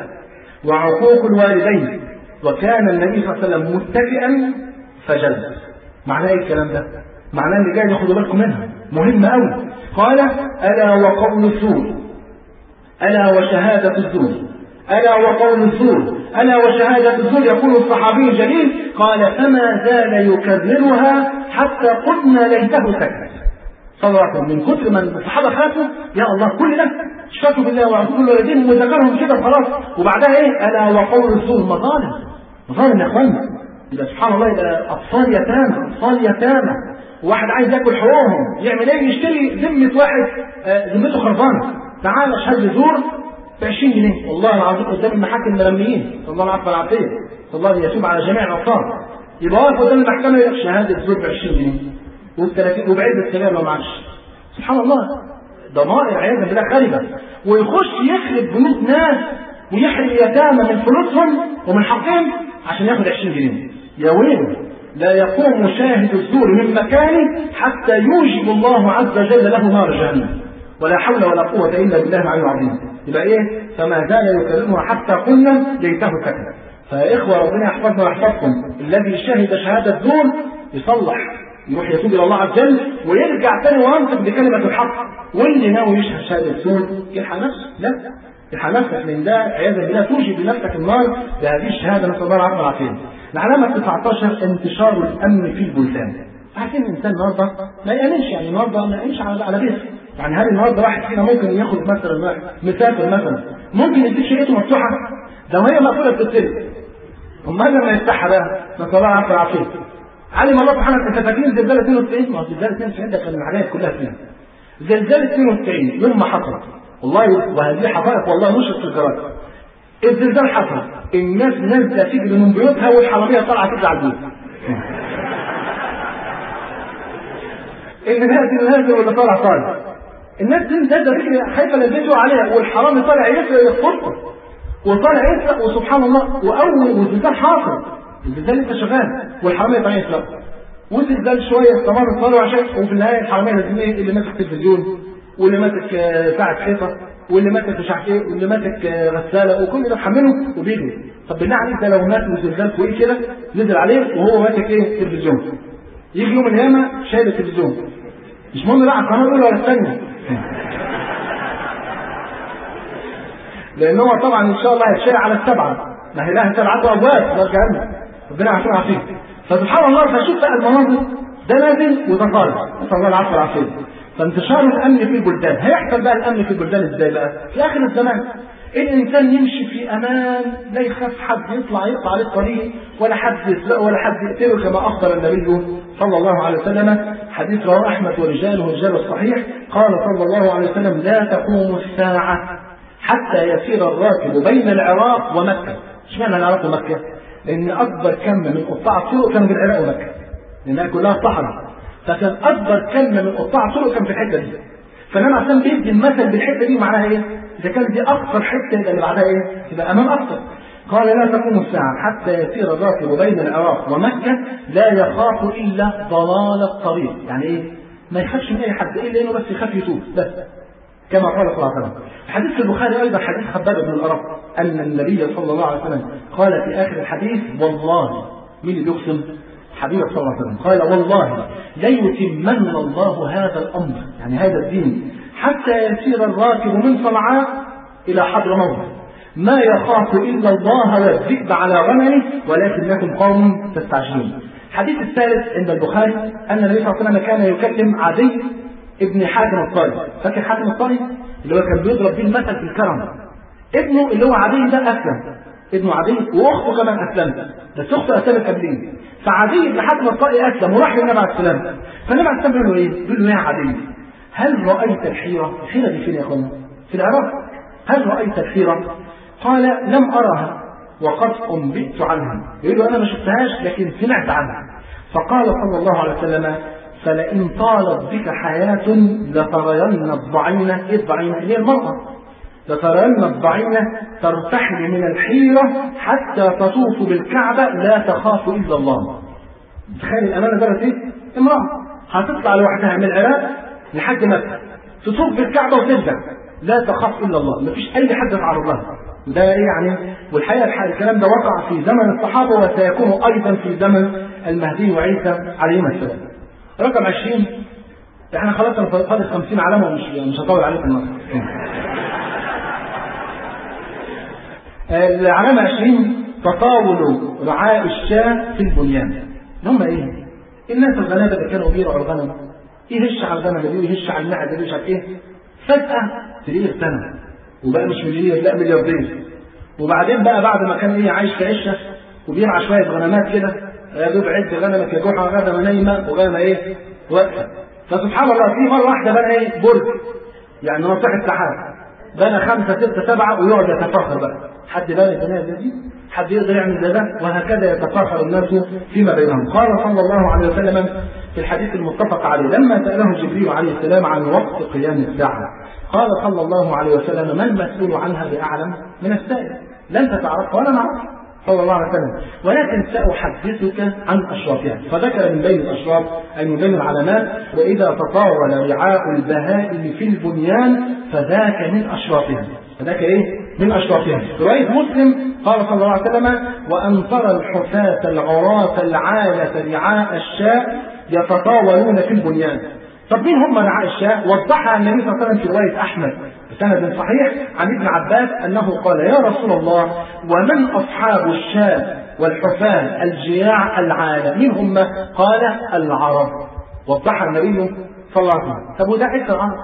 وعقوق الوالدين وكان النبي صلى الله عليه وسلم متكئا فجلس معناه ايه الكلام ده معناه اللي جاي ياخدوا بالكم منها مهمة قوي قال ألا وقول الزور ألا وشهادة الزور ألا وقول الزور ألا وشهادة الزور يقول الصحابي الجليل قال فما زال يكررها حتى قلنا ليته سكت صلى الله عليه وسلم من كتر ما الصحابه خافوا يا الله كل ده اشركوا بالله وعبدوا الوالدين وذكرهم كده خلاص وبعدها ايه؟ الا وقول الزور مظالم مظالم يا اخوانا يبقى سبحان الله يبقى اطفال يتامى اطفال يتامى واحد عايز ياكل حقوقهم يعمل ايه؟ يشتري ذمه واحد آه، ذمته خربانه تعال اشهد زور ب 20 جنيه والله العظيم قدام المحاكم مرميين صلى الله العفو والعافيه صلى الله عليه يتوب على جميع الاطفال يبقى واقف قدام المحكمه يقول شهاده زور ب 20 جنيه وب30 وبعده السجاير لو معاش سبحان الله ضمائر عياذا بالله خاربه ويخش يخرب بيوت ناس ويحرم اليتامى من فلوسهم ومن حقهم عشان ياخد 20 جنيه يا ويله لا يقوم شاهد الزور من مكانه حتى يوجب الله عز وجل له نار جهنم ولا حول ولا قوة إلا بالله العلي العظيم يبقى إيه فما زال يكلمها حتى قلنا ليته سكت فيا إخوة ربنا يحفظنا ويحفظكم الذي شهد شهادة زور يصلح يروح يتوب الى الله عز وجل ويرجع تاني وينطق بكلمه الحق واللي ناوي يشهد شهاده زور يلحق نفسه لا يلحق نفسك من ده عياذا بالله توجب لنفسك النار بهذه الشهاده نسال الله العافيه والعافيه. العلامه 19 انتشار الامن في البلدان. عارفين الانسان النهارده ما يامنش يعني النهارده ما يامنش على على بيته يعني هل النهارده واحد فينا ممكن ياخد مثلا واحد مسافر مثلا ممكن يديك شقته مفتوحه ده وهي مقفوله بتتسلم امال لما يفتحها بقى نسال الله العافيه والعافيه علم الله سبحانه انت فاكرين زلزال 92 ما هو زلزال 92 ده كان الحاجات كلها فيها زلزال 92 يوم ما حصل والله وهذه حقائق والله نشرت في الجرايد الزلزال حصل الناس نازله تجري من بيوتها والحراميه طالعه تجري على البيوت اللي نازل نازل واللي طالع طالع الناس دي نازله تجري خايفه لا البيت عليها والحرامي طالع يسرق يخطفه وطالع يسرق وسبحان الله واول والزلزال حاصل الزلزال لسه شغال والحراميه طالعين يسرقوا والزلزال شويه استمر طالع عشان وفي النهايه الحراميه لازم ايه اللي ماسك تلفزيون واللي ماسك ساعه حيطه واللي ماسك مش عارف ايه واللي ماسك غساله وكل ده محمله وبيجري طب بالله عليك ده لو مات وزلزال فوقيه كده نزل عليه وهو ماسك ايه تلفزيون يجي يوم القيامه شايل التلفزيون مش مهم بقى القناه الاولى ولا الثانيه لان هو طبعا ان شاء الله هيتشال على السبعه ما هي لها سبعه ابواب ده الكلام ربنا يعافينا ويعافيك فسبحان الله فشوف بقى المناظر ده نازل وده طالع نسال الله العافيه والعافيه فانتشار الامن في البلدان هيحصل بقى الامن في البلدان ازاي بقى في اخر الزمان الانسان يمشي في امان لا يخاف حد يطلع يقطع عليه الطريق ولا حد يسرقه ولا حد يقتله كما اخبر النبي صلى الله عليه وسلم حديث رواه احمد ورجاله رجال الصحيح قال صلى الله عليه وسلم لا تقوم الساعه حتى يسير الراكب بين العراق ومكه اشمعنى العراق ومكه؟ لان اكبر كم من قطاع الطرق كان بالعراق ومكه لانها كلها صحراء فكان اكبر كم من قطاع الطرق كان في الحته دي فلما عشان بيدي المثل بالحته دي معناها ايه؟ اذا كانت دي اكثر حته يبقى اللي بعدها ايه؟ يبقى امام اكثر قال لا تقوم الساعة حتى يسير الراكب بين العراق ومكة لا يخاف إلا ضلال الطريق يعني إيه؟ ما يخافش من أي حد إلا إنه بس يخاف يتوب بس كما قال صلى الله عليه وسلم حديث البخاري أيضا حديث خباب بن الأرق أن النبي صلى الله عليه وسلم قال في آخر الحديث والله مين اللي يقسم؟ حبيبك صلى الله عليه وسلم قال والله ليتمن الله هذا الأمر يعني هذا الدين حتى يسير الراكب من صنعاء إلى حضر موت ما يخاف إلا الله والذئب على غنمه ولكنكم قوم تستعجلون الحديث الثالث عند البخاري أن النبي صلى الله عليه وسلم كان يكلم عدي ابن حاتم الطائي فاكر حاتم الطائي اللي هو كان بيضرب بيه المثل في الكرم ابنه اللي هو عدي ده أسلم ابنه عدي واخته كمان اسلمت بس اخته اسلمت قبليه فعدي بن حاتم الطائي اسلم وراح للنبي عليه السلام فالنبي عليه السلام بيقول له ايه؟ بيقول له يا عدي هل رايت الحيره؟ الحيره دي فين يا اخوانا؟ في العراق هل رايت الحيره؟ قال لم ارها وقد انبئت عنها يقول له انا ما شفتهاش لكن سمعت عنها فقال صلى الله عليه وسلم فلئن طالت بك حياة لترين الضعينة إيه الضعينة؟ اللي هي المرأة لترين الضعينة ترتحل من الحيرة حتى تطوف بالكعبة لا تخاف إلا الله. تخيل الأمانة درجة إيه؟ امرأة هتطلع لوحدها من العراق لحد مكة تطوف بالكعبة وترجع لا تخاف إلا الله، مفيش أي حد يتعرض لها. ده إيه يعني؟ والحقيقة الكلام ده وقع في زمن الصحابة وسيكون أيضا في زمن المهدي وعيسى عليهما السلام. رقم 20 احنا خلاص انا فاضل 50 علامه ومش مش هطول عليكم النهارده. العلامة 20 تطاول رعاء الشاة في البنيان. هم ايه؟ الناس الغلابة اللي كانوا بيرعوا الغنم يهش على الغنم دي ويهش على المعدة دي مش عارف ايه. فجأة تلاقيه اغتنم وبقى مش مليونير لا ملياردير. وبعدين بقى بعد ما كان ايه عايش في عشه وبيرعى شويه غنمات كده يا دوب عد غنمك يا جحا غنمه نايمه وغنمه ايه؟ واقفه. فسبحان الله في مره واحده بقى ايه؟ برج يعني ناطحه سحاب بنى خمسة ستة سبعة ويقعد يتفاخر بقى حد بنى البناية دي حد يقدر يعمل زي ده وهكذا يتفاخر الناس فيما بينهم قال صلى الله عليه وسلم في الحديث المتفق عليه لما سأله جبريل عليه السلام عن وقت قيام الساعة قال صلى الله عليه وسلم ما المسؤول عنها بأعلم من السائل لا أنت تعرف ولا نعرف صلى الله عليه وسلم ولكن سأحدثك عن أشرافها فذكر من بين الأشراف أي من بين العلامات وإذا تطاول رعاء البهائم في البنيان فذاك من أشرافها فذاك إيه؟ من أشرافها رواية مسلم قال صلى الله عليه وسلم وأن ترى الحفاة العراة العالة رعاء الشاء يتطاولون في البنيان طب مين هم رعاء الشاة؟ وضحها النبي صلى الله عليه وسلم في رواية أحمد بسند صحيح عن ابن عباس أنه قال يا رسول الله ومن أصحاب الشاة والحفاة الجياع العالة مين هم؟ قال العرب وضحها النبي صلى الله عليه وسلم طب وده عيسى العرب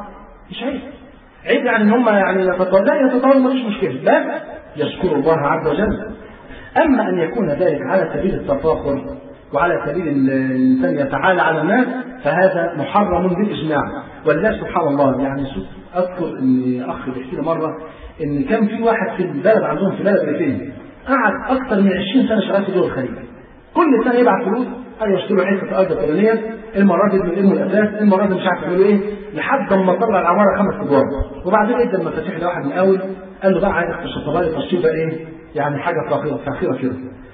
مش عيب عيب يعني ان هم يعني يتطاولوا لا يتطاولوا مفيش مشكله بس يشكر الله عز وجل اما ان يكون ذلك على سبيل التفاخر وعلى سبيل الانسان يتعالى على الناس فهذا محرم بالاجماع ولله سبحان الله يعني شوف اذكر ان اخ بيحكي لي مره ان كان في واحد في البلد عندهم في بلد ريفين قعد اكثر من 20 سنه شغال في دول الخليج كل سنه يبعت فلوس قال يشتروا حته ارض فلانيه المره دي يلموا الاساس المره دي مش عارف يعملوا ايه لحد ما طلع العماره خمس ادوار وبعدين ادى المفاتيح لواحد من اول قال له بقى عايز تشطبها لي تشطيب بقى ايه يعني حاجه فاخره فاخره كده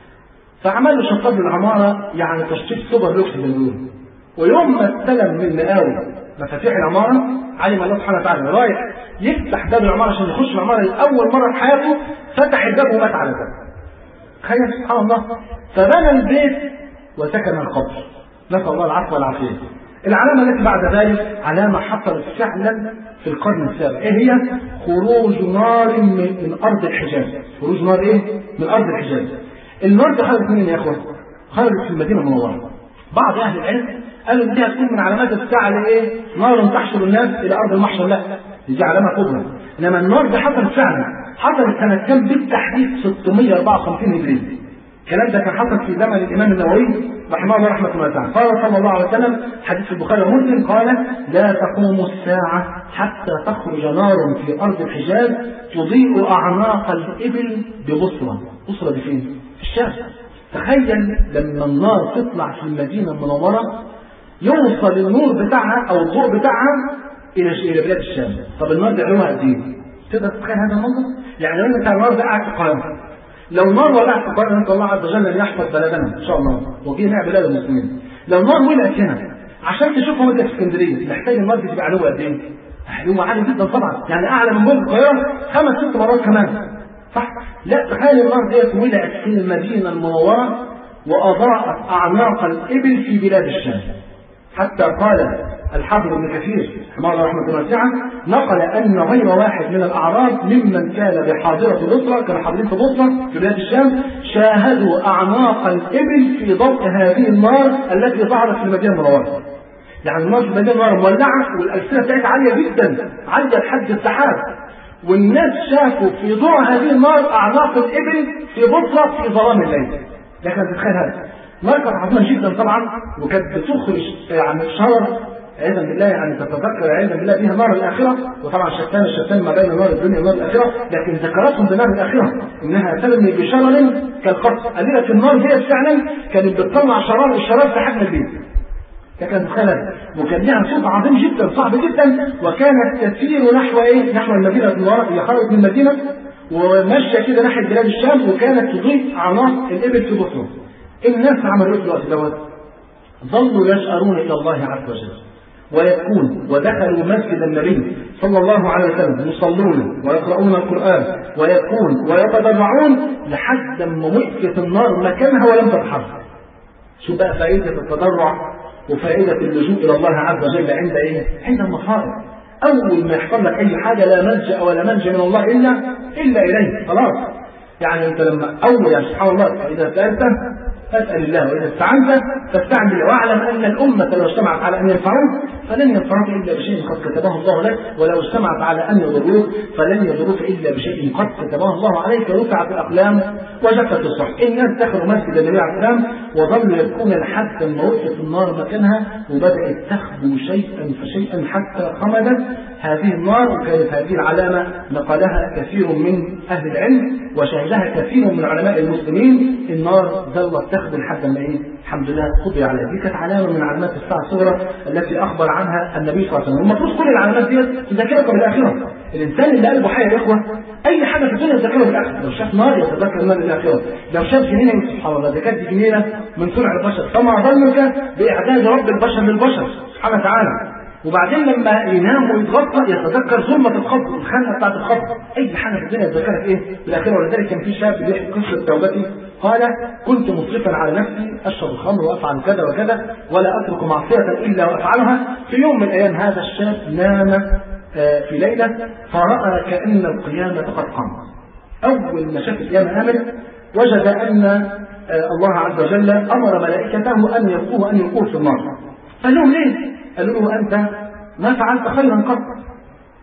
فعمل له شطاب العماره يعني تشطيب سوبر لوكس زي ما بيقولوا ويوم ما استلم من المقاول مفاتيح العماره علم الله سبحانه وتعالى رايح يفتح باب العماره عشان يخش العماره لاول مره في حياته فتح الباب ومات على الباب تخيل سبحان الله فبنى البيت وسكن القبر نسال الله العفو والعافيه العلامه التي بعد ذلك علامه حصلت فعلا في القرن السابع ايه هي خروج نار من, من ارض الحجاز خروج نار ايه من ارض الحجاز النار دي خرجت منين يا اخوان خرجت في المدينه المنوره بعض اهل العلم قالوا دي هتكون من علامات الساعه اللي ايه نار تحشر الناس الى ارض المحشر لا دي علامه كبرى انما النار دي حصلت فعلا حصلت سنه كام بالتحديد 654 هجري الكلام ده كان حصل في زمن الامام النووي رحمه الله رحمه الله تعالى قال صلى الله عليه وسلم حديث في البخاري ومسلم قال لا تقوم الساعه حتى تخرج نار في ارض الحجاز تضيء اعناق الابل ببصره بصره دي فين؟ في الشام تخيل لما النار تطلع في المدينه المنوره يوصل النور بتاعها او الضوء بتاعها الى الى بلاد الشام طب النار دي علوها قد ايه؟ تقدر تتخيل هذا المنظر؟ يعني لو انت النار ده قاعد في القاهره لو نار ولعت في القاهره نسال الله عز وجل ان يحفظ بلدنا ان شاء الله وجميع بلاد المسلمين لو نار ولعت هنا عشان تشوفها وانت في اسكندريه محتاج النار دي تبقى علوها قد ايه؟ علوها عالي جدا طبعا يعني اعلى من برج القاهره خمس ست مرات كمان صح؟ لا تخيل النار ديت ولعت في المدينه المنوره واضاءت اعناق الابل في بلاد الشام حتى قال الحافظ ابن كثير رحمه الله رحمه واسعه نقل ان غير واحد من الاعراب ممن كان بحاضره بصره كانوا حاضرين في بصره في بلاد الشام شاهدوا اعناق الابل في ضوء هذه النار التي ظهرت في المدينه المنوره. يعني النار في المدينه المنوره مولعه والالسنه بتاعتها عاليه جدا عاليه لحد السحاب والناس شافوا في ضوء هذه النار اعناق الابل في بصره في ظلام الليل. لكن تتخيل هذا نار كانت عظيمه جدا طبعا وكانت بتخرج يعني شرر عياذا بالله يعني تتذكر عياذا بالله بها نار الاخره وطبعا شتان الشتان ما بين نار الدنيا ونار الاخره لكن ذكرتهم بنار الاخره انها ترمي بشرر كالقصر قليله النار ديت فعلا كانت بتطلع شرار الشرار في حجم البيت لكن خلل وكان لها صوت عظيم جدا صعب جدا وكانت تسير نحو ايه؟ نحو المدينه المنوره هي خرجت من المدينه وماشيه كده ناحيه بلاد الشام وكانت تضيء اعناق الابل في بصره. الناس عملوا ايه في الوقت دوت؟ ظلوا يشأرون الى الله عز وجل. ويكون ودخلوا مسجد النبي صلى الله عليه وسلم يصلون ويقرؤون القرآن ويكون ويتضرعون لحد ما وقفت النار مكانها ولم تتحرك. شو بقى فائدة التضرع وفائدة اللجوء إلى الله عز وجل عند إيه؟ عند المصائب. أول ما يحصل لك أي حاجة لا ملجأ ولا منجا من الله إلا إلا إليه خلاص. يعني أنت لما أول يعني سبحان الله فإذا سألت فاسأل الله وإذا استعنت فاستعن بالله واعلم أن الأمة لو اجتمعت على أن ينفعوك فلن ينفعوك إلا بشيء قد كتبه الله لك ولو اجتمعت على أن يضروك فلن يضروك إلا بشيء قد كتبه الله عليك رفعت الأقلام وجفت الصحف الناس دخلوا مسجد النبي عليه السلام وظلوا يبكون لحد ما وقفت النار مكانها وبدأت تخبو شيئا فشيئا حتى خمدت هذه النار وكانت هذه العلامة نقلها كثير من أهل العلم وشهدها كثير من علماء المسلمين النار ظلت تخدم حتى ما ايه الحمد لله قضي على دي كانت علامه من علامات الساعه الصغرى التي اخبر عنها النبي صلى الله عليه وسلم المفروض كل العلامات دي تذكرك بالاخره الانسان اللي قلبه حي يا اخوه اي حاجه في الدنيا يذكره بالاخره لو شاف نار يتذكر النار بالاخره لو شاف جنينه يقول سبحان الله ده كانت جنينه من صنع البشر فما ظنك باعداد رب البشر للبشر سبحانه وتعالى وبعدين لما ينام ويتغطى يتذكر ظلمة الخبر الخنقة بتاعت الخبر أي حاجة في الدنيا يتذكرها في إيه؟ بالآخرة ولذلك كان في شاب بيحكي قصة توبتي قال كنت مسرفا على نفسي أشرب الخمر وأفعل كذا وكذا ولا أترك معصية إلا وأفعلها في يوم من الأيام هذا الشاب نام في ليلة فرأى كأن القيامة قد قامت أول ما شاف القيامة قامت وجد أن الله عز وجل أمر ملائكته أن يلقوه أن يلقوه في النار قال لهم ليه؟ قالوا له أنت ما فعلت خيرا قط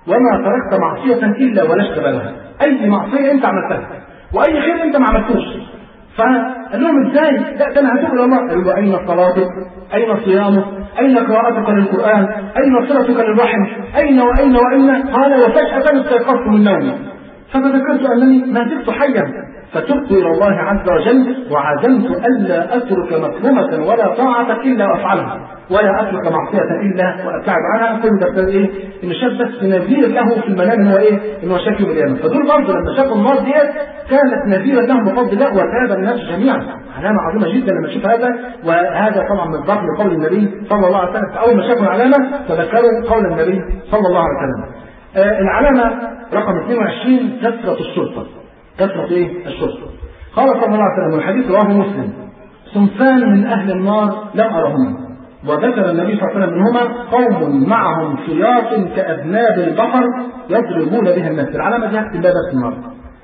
وما تركت معصية إلا ولست بابها أي معصية أنت عملتها وأي خير أنت ما عملتوش فقال لهم ازاي؟ لا ده انا هتوب الى الله، قالوا له اين صلاتك؟ اين صيامك؟ اين قراءتك للقران؟ اين صلتك للرحم؟ اين واين واين؟ قال وفجأة استيقظت من نومي فذكرت انني ما زلت حيا فتبت الى الله عز وجل وعزمت الا اترك مكرمه ولا طاعه الا افعلها ولا اترك معصيه الا وابتعد عنها كل ده ايه؟ ان شاف بس نذير له في المنام ان هو ايه؟ ان هو شاف يوم القيامه فدول برضه لما شافوا النار ديت كانت نذيرا لهم بفضل الله وتاب الناس جميعا علامه عظيمه جدا لما تشوف هذا وهذا طبعا من ضمن قول النبي صلى الله عليه وسلم اول ما شافوا العلامه تذكروا قول النبي صلى الله عليه وسلم آه العلامه رقم 22 كثره الشرطه كثرة ايه؟ الشرطة. قال صلى الله عليه وسلم والحديث رواه مسلم صنفان من أهل النار لم أرهما وذكر النبي صلى الله عليه وسلم منهما قوم معهم سياط كأذناب البقر يضربون بها الناس العلامة دي هكتب باب النار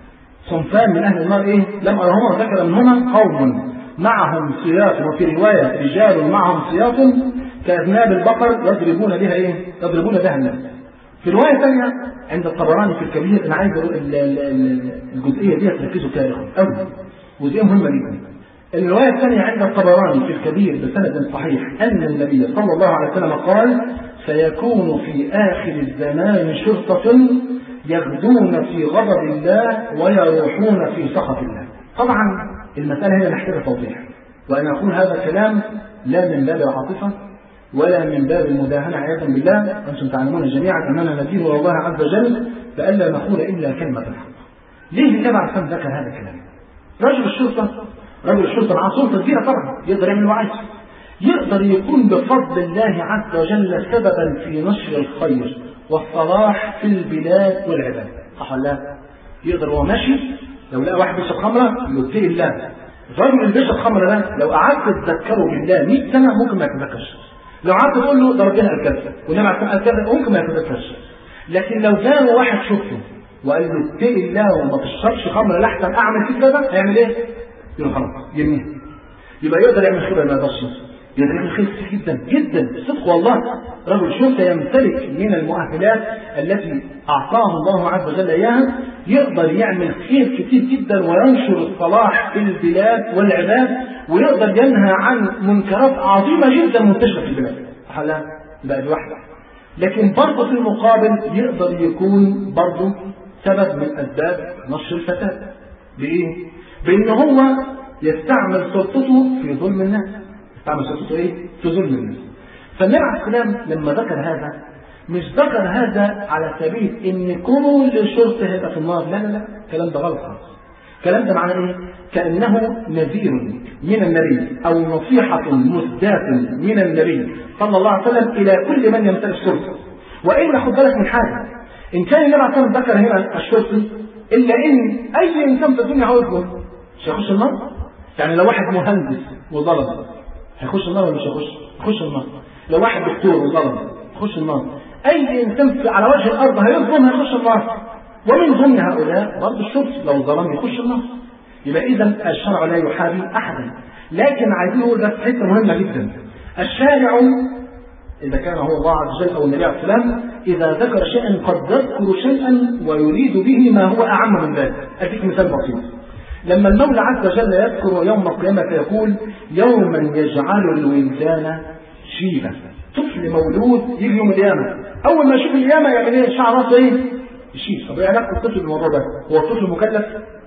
صنفان من أهل النار إيه؟ لم أرهما وذكر منهما قوم معهم سياط وفي رواية رجال معهم سياط كأذناب البقر يضربون بها إيه؟ يضربون بها الناس في رواية ثانية عند الطبراني في الكبير أنا عايز أقول الجزئية دي تركزوا فيها قوي جزئية مهمة جدا. الرواية الثانية عند الطبراني في الكبير بسند صحيح أن النبي صلى الله عليه وسلم قال سيكون في آخر الزمان شرطة يغدون في غضب الله ويروحون في سخط الله. طبعا المسألة هنا محتاجة توضيح. وأنا أقول هذا الكلام لا من باب العاطفة ولا من باب المداهنة عياذا بالله أنتم تعلمون جميعا أننا ندين إلى الله عز وجل فألا نقول إلا كلمة الحق. ليه النبي عليه الصلاة ذكر هذا الكلام؟ رجل الشرطة رجل الشرطة معاه سلطة كبيرة طبعا يقدر يعمل وعيش يقدر يكون بفضل الله عز وجل سببا في نشر الخير والصلاح في البلاد والعباد صح ولا لا؟ يقدر وهو ماشي لو لقى واحد بيشرب خمرة يتقي الله الراجل اللي بيشرب خمرة ده لو قعدت تذكره بالله 100 سنة ممكن ما يتذكرش لو قعدت تقول له ده ربنا قال كذا والنبي عليه الصلاه والسلام ممكن ما يتذكرش لكن لو جاء واحد شفته وقال له اتقي الله وما تشربش خمر لحسن اعمل فيك كذا هيعمل ايه؟ يقول خلاص يرميه يبقى يقدر يعمل خير ما يقدرش يقدر يعمل خير كتير جدا جدا الصدق والله رجل شرطه يمتلك من المؤهلات التي اعطاه الله عز وجل اياها يقدر يعمل خير كتير جدا وينشر الصلاح في البلاد والعباد ويقدر ينهى عن منكرات عظيمه جدا منتشره في البلاد صح لا؟ بقى لوحده لكن برضه في المقابل يقدر يكون برضه سبب من اسباب نشر الفساد بايه؟ بان هو يستعمل سلطته في ظلم الناس يستعمل سلطته ايه؟ في ظلم الناس فالنبي عليه السلام لما ذكر هذا مش ذكر هذا على سبيل ان كل شرطه هيبقى في النار لا لا لا الكلام ده غلط خالص الكلام ده معناه ايه؟ كانه نذير من النبي او نصيحه مسداه من النبي صلى الله عليه وسلم الى كل من يمتلك سلطه والا خد بالك من حاجه ان كان النبي عليه الصلاه ذكر هنا الشرطي الا ان اي انسان في الدنيا عاوز له مش هيخش النار يعني لو واحد مهندس وظلم هيخش النار ولا مش هيخش؟ يخش النار لو واحد دكتور وظلم يخش النار اي انسان على وجه الارض هيظلم هيخش النار ومن ضمن هؤلاء برضه الشرطي لو ظلم يخش النار يبقى اذا الشرع لا يحابي احدا لكن عايزين نقول بس حته مهمه جدا الشارع إذا كان هو الله عز وجل أو النبي عليه السلام إذا ذكر شيئا قد يذكر شيئا ويريد به ما هو أعم من ذلك أديك مثال بسيط لما المولى عز وجل يذكر يوم القيامة يقول يوما يجعل الولدان شيبا طفل مولود يجي يوم القيامة أول ما يشوف القيامة يعمل إيه شعر راسه إيه؟ يشيب طب إيه علاقة الطفل بالموضوع ده؟ هو الطفل مكلف؟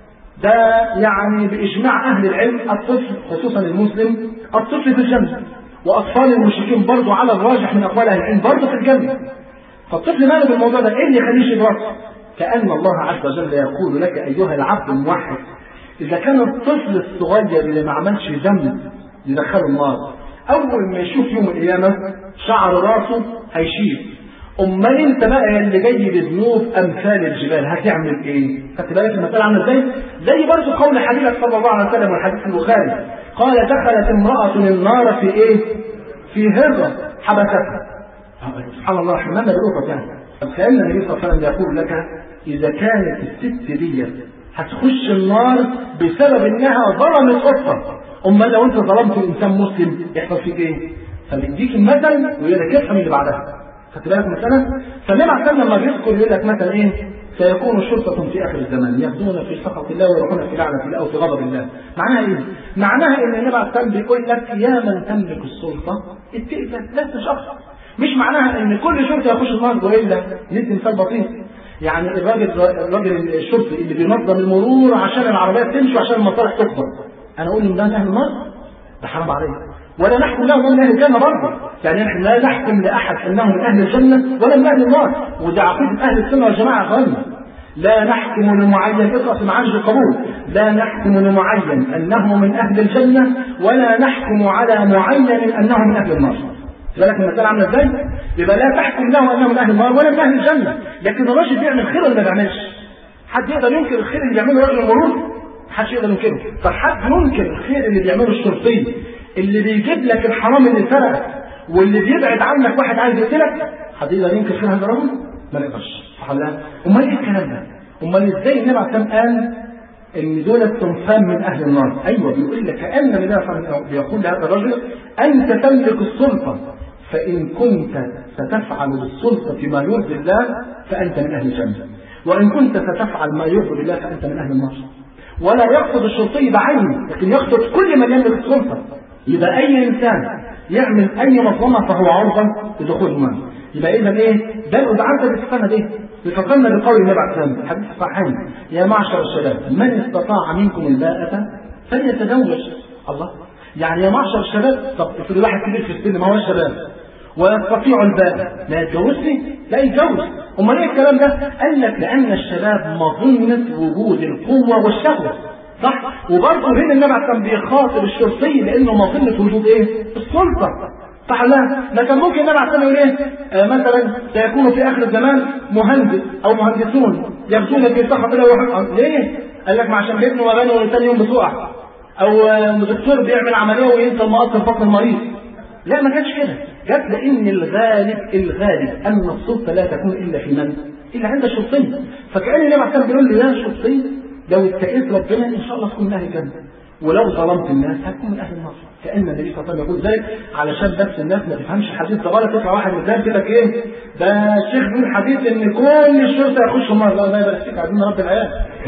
ده يعني بإجماع أهل العلم الطفل خصوصا المسلم الطفل في الجنة واطفال المشركين برضه على الراجح من اقوال اهل العلم برضه في الجنه. فالطفل ماله بالموضوع ده؟ ايه اللي يخليه يدرس؟ كان الله عز وجل يقول لك ايها العبد الموحد اذا كان الطفل الصغير اللي ما عملش ذنب يدخله النار اول ما يشوف يوم القيامه شعر راسه هيشيب امال انت بقى اللي جاي بذنوب امثال الجبال هتعمل ايه؟ خدت بالك المساله عامله ازاي؟ زي برضه قول حبيبك صلى الله عليه وسلم والحديث البخاري قال دخلت امرأة النار في ايه؟ في هرة حبستها. سبحان الله احنا مالنا بالقطط يعني. كأن النبي صلى الله عليه وسلم يقول لك إذا كانت الست دي هتخش النار بسبب إنها ظلمت قطة. أمال لو أنت ظلمت إنسان مسلم يحصل فيك إيه؟ فبيديك المثل ويقول لك افهم اللي بعدها. خدت بالك من المساله فالنبي عليه الصلاه لما بيذكر يقول لك مثلا ايه سيكون شرطة في آخر الزمان يبدون في سخط الله ويروحون في لعنة الله أو في غضب الله معناها إيه؟ معناها إن النبي عليه الصلاة بيقول لك يا من تملك السلطة اتقي لا شخص مش معناها إن كل شرطة يخش النار وإلا ندي مثال بسيط يعني الراجل الراجل الشرطي اللي بينظم المرور عشان العربيات تمشي وعشان المصالح تكبر انا اقول ان ده اهل النار ده حرام عليه ولا نحكم له من اهل الجنه برضه يعني احنا لا نحكم لاحد انه من اهل الجنه ولا من اهل النار وده عقيده اهل السنه والجماعه اخواننا لا نحكم لمعين اقرا في معاني القبول لا نحكم لمعين انه من اهل الجنه ولا نحكم على معين انه من اهل النار بالك المسألة عاملة ازاي؟ يبقى لا تحكم له انه من اهل النار ولا من اهل الجنة، لكن الراجل بيعمل خير ولا ما بيعملش؟ حد يقدر ينكر الخير اللي بيعمله راجل المرور؟ محدش يقدر ينكره، طب حد ينكر الخير اللي بيعمله الشرطي اللي بيجيب لك الحرام اللي سرقك واللي بيبعد عنك واحد عايز يقتلك؟ حد يقدر ينكر خير هذا الرجل؟ ما نقدرش، صح ولا لا؟ امال ايه الكلام ده؟ امال ازاي النبي عليه الصلاه قال ان دول صنفان من اهل النار ايوه بيقول لك كان النبي بيقول لهذا الرجل انت تملك السلطه فإن كنت ستفعل بالسلطة ما يرضي الله فأنت من أهل الجنة وإن كنت ستفعل ما يرضي الله فأنت من أهل النار ولا يقصد الشرطي بعينه لكن يقصد كل من يملك السلطة يبقى أي إنسان يعمل أي مظلمة فهو عرضة لدخول النار يبقى إذا إيه؟ ده الأدعاء بيفكرنا بإيه؟ بيفكرنا بقول النبي عليه الصلاة والسلام حديث صحيح يا معشر الشباب من استطاع منكم الباءة فليتزوج الله يعني يا معشر الشباب طب افرض واحد كبير في السن ما هو شباب ويستطيع الباء لا يتجوزني لا يتجوز امال ايه الكلام ده قال لك لان الشباب مظنه وجود القوه والشهوه صح وبرضه هنا النبي كان بيخاطب الشرطي لانه مظنه وجود ايه السلطه صح لا ما كان ممكن النبي عليه يقول ايه آه مثلا سيكون في اخر الزمان مهندس او مهندسون يغزون في سخط الله ليه؟ قال لك ما عشان بيبنوا مباني وثاني يوم بتقع او دكتور بيعمل عمليه وينسى المقص في بطن المريض لا ما كانش كده جت لان الغالب الغالب ان السلطه لا تكون الا في من؟ الا عند الشرطي فكان النبي عليه بيقول له يا شرطي لو اتقيت ربنا ان شاء الله تكون من اهل الجنه ولو ظلمت الناس هتكون من اهل النار كان النبي صلى الله عليه وسلم يقول ذلك علشان بس الناس ما تفهمش حديث ده غلط يطلع واحد قدام كده ايه ده الشيخ بيقول حديث ان كل الشرطه يخشوا النار لا ما يبقى فيك عايزين رب العيال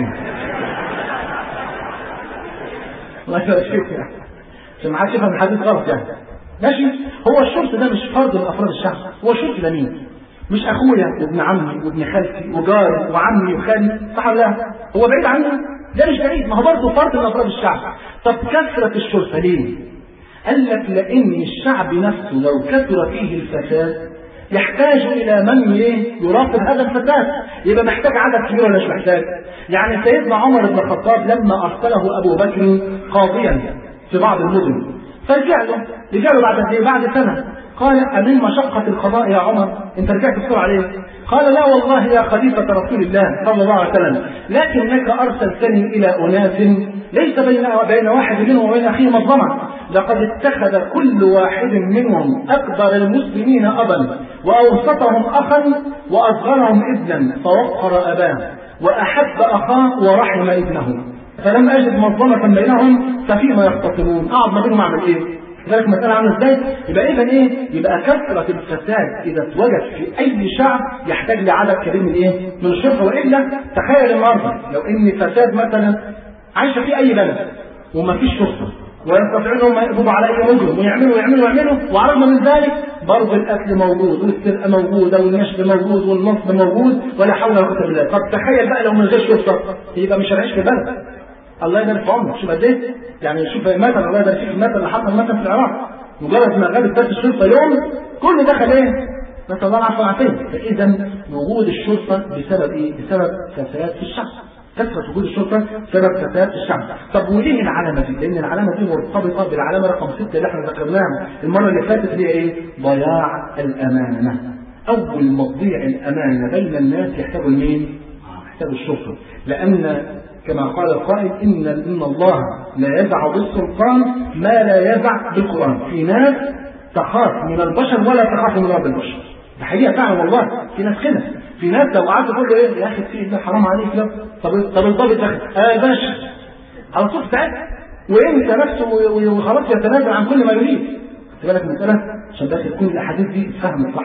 الله يبارك فيك يعني عشان ما حدش يفهم الحديث غلط يعني ماشي هو الشرط ده مش فرد من افراد الشعب هو الشرط ده مين مش اخويا وابن عمي وابن خالتي وجاري وعمي وخالي صح ولا لا هو بعيد عني ده مش بعيد ما هو برضه فرد من افراد الشعب طب كثره الشرطه ليه قال لك لان الشعب نفسه لو كثر فيه الفساد يحتاج الى من ايه يراقب هذا الفساد يبقى محتاج عدد كبير ولا مش محتاج يعني سيدنا عمر بن الخطاب لما ارسله ابو بكر قاضيا في بعض المدن فرجع له رجع له بعد قد ايه؟ بعد سنه قال أمن مشقة القضاء يا عمر أنت رجعت بسرعة عليه قال لا والله يا خليفة رسول الله صلى الله عليه وسلم لكنك أرسلتني إلى أناس ليس بين بين واحد منهم وبين أخيه مظلمة لقد اتخذ كل واحد منهم أكبر المسلمين أبا وأوسطهم أخا وأصغرهم ابنا فوقر أباه وأحب أخاه ورحم ابنه فلم أجد مظلمة بينهم ففيما يختصمون أقعد ما بينهم أعمل إيه؟ ذلك مسألة عاملة ازاي؟ يبقى إذا إيه؟ يبقى كثرة الفساد إذا اتوجد في أي شعب يحتاج لعدد كبير من إيه؟ من الشرطة وإلا تخيل النهارده لو إن فساد مثلا عايشة في أي بلد وما فيش شرطة ويستطيعون هم يقبضوا على اي مجرم ويعملوا ويعملوا ويعملوا وعرضنا من ذلك برضه الاكل موجود والسرقه موجوده والنشب موجود والنصب موجود ولا حول ولا قوه الا بالله طب تخيل بقى لو من غير شرطه يبقى مش هنعيش في بلد الله يبارك في عمرك شوف قد ايه يعني شوف مثلا الله يبارك فيك المثل اللي حصل مثلا في العراق مجرد ما غابت بس الشرطه يوم كله دخل ايه؟ نسال الله العفو والعافيه فاذا وجود الشرطه بسبب ايه؟ بسبب فساد في الشعب كثرة وجود الشرطة سبب فساد الشعب. طب وليه العلامة دي؟ لأن العلامة دي مرتبطة بالعلامة رقم 6 اللي احنا ذكرناها المرة اللي فاتت اللي هي إيه؟ ضياع الأمانة. أول ما تضيع الأمانة بين الناس يحتاجوا لمين؟ يحتاجوا الشرطة. لأن كما قال القائل إن إن الله لا يزع بالسلطان ما لا يزع بالقرآن. في ناس تخاف من البشر ولا تخاف من رب البشر. ده حقيقة فعلا والله في ناس كده في ناس لو قعدت تقول له ايه يا اخي في ده حرام عليك لا طب طب الضابط ده اه باشا على طول ساعتها وينسى نفسه وخلاص يتنازل عن كل ما يريد خد بالك من المساله عشان بس تكون الاحاديث دي فهم صح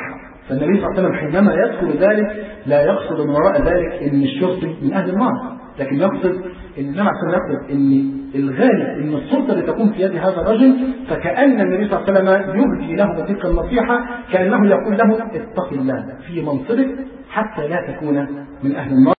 فالنبي صلى الله عليه وسلم حينما يذكر ذلك لا يقصد من وراء ذلك ان الشرطي من اهل النار لكن يقصد ان النبي عليه الصلاه يقصد ان الغالب ان السلطه اللي تكون في يد هذا الرجل فكان النبي صلى الله عليه وسلم يهدي له تلك النصيحه كانه يقول له اتق الله في منصبك حتى لا تكون من اهل النار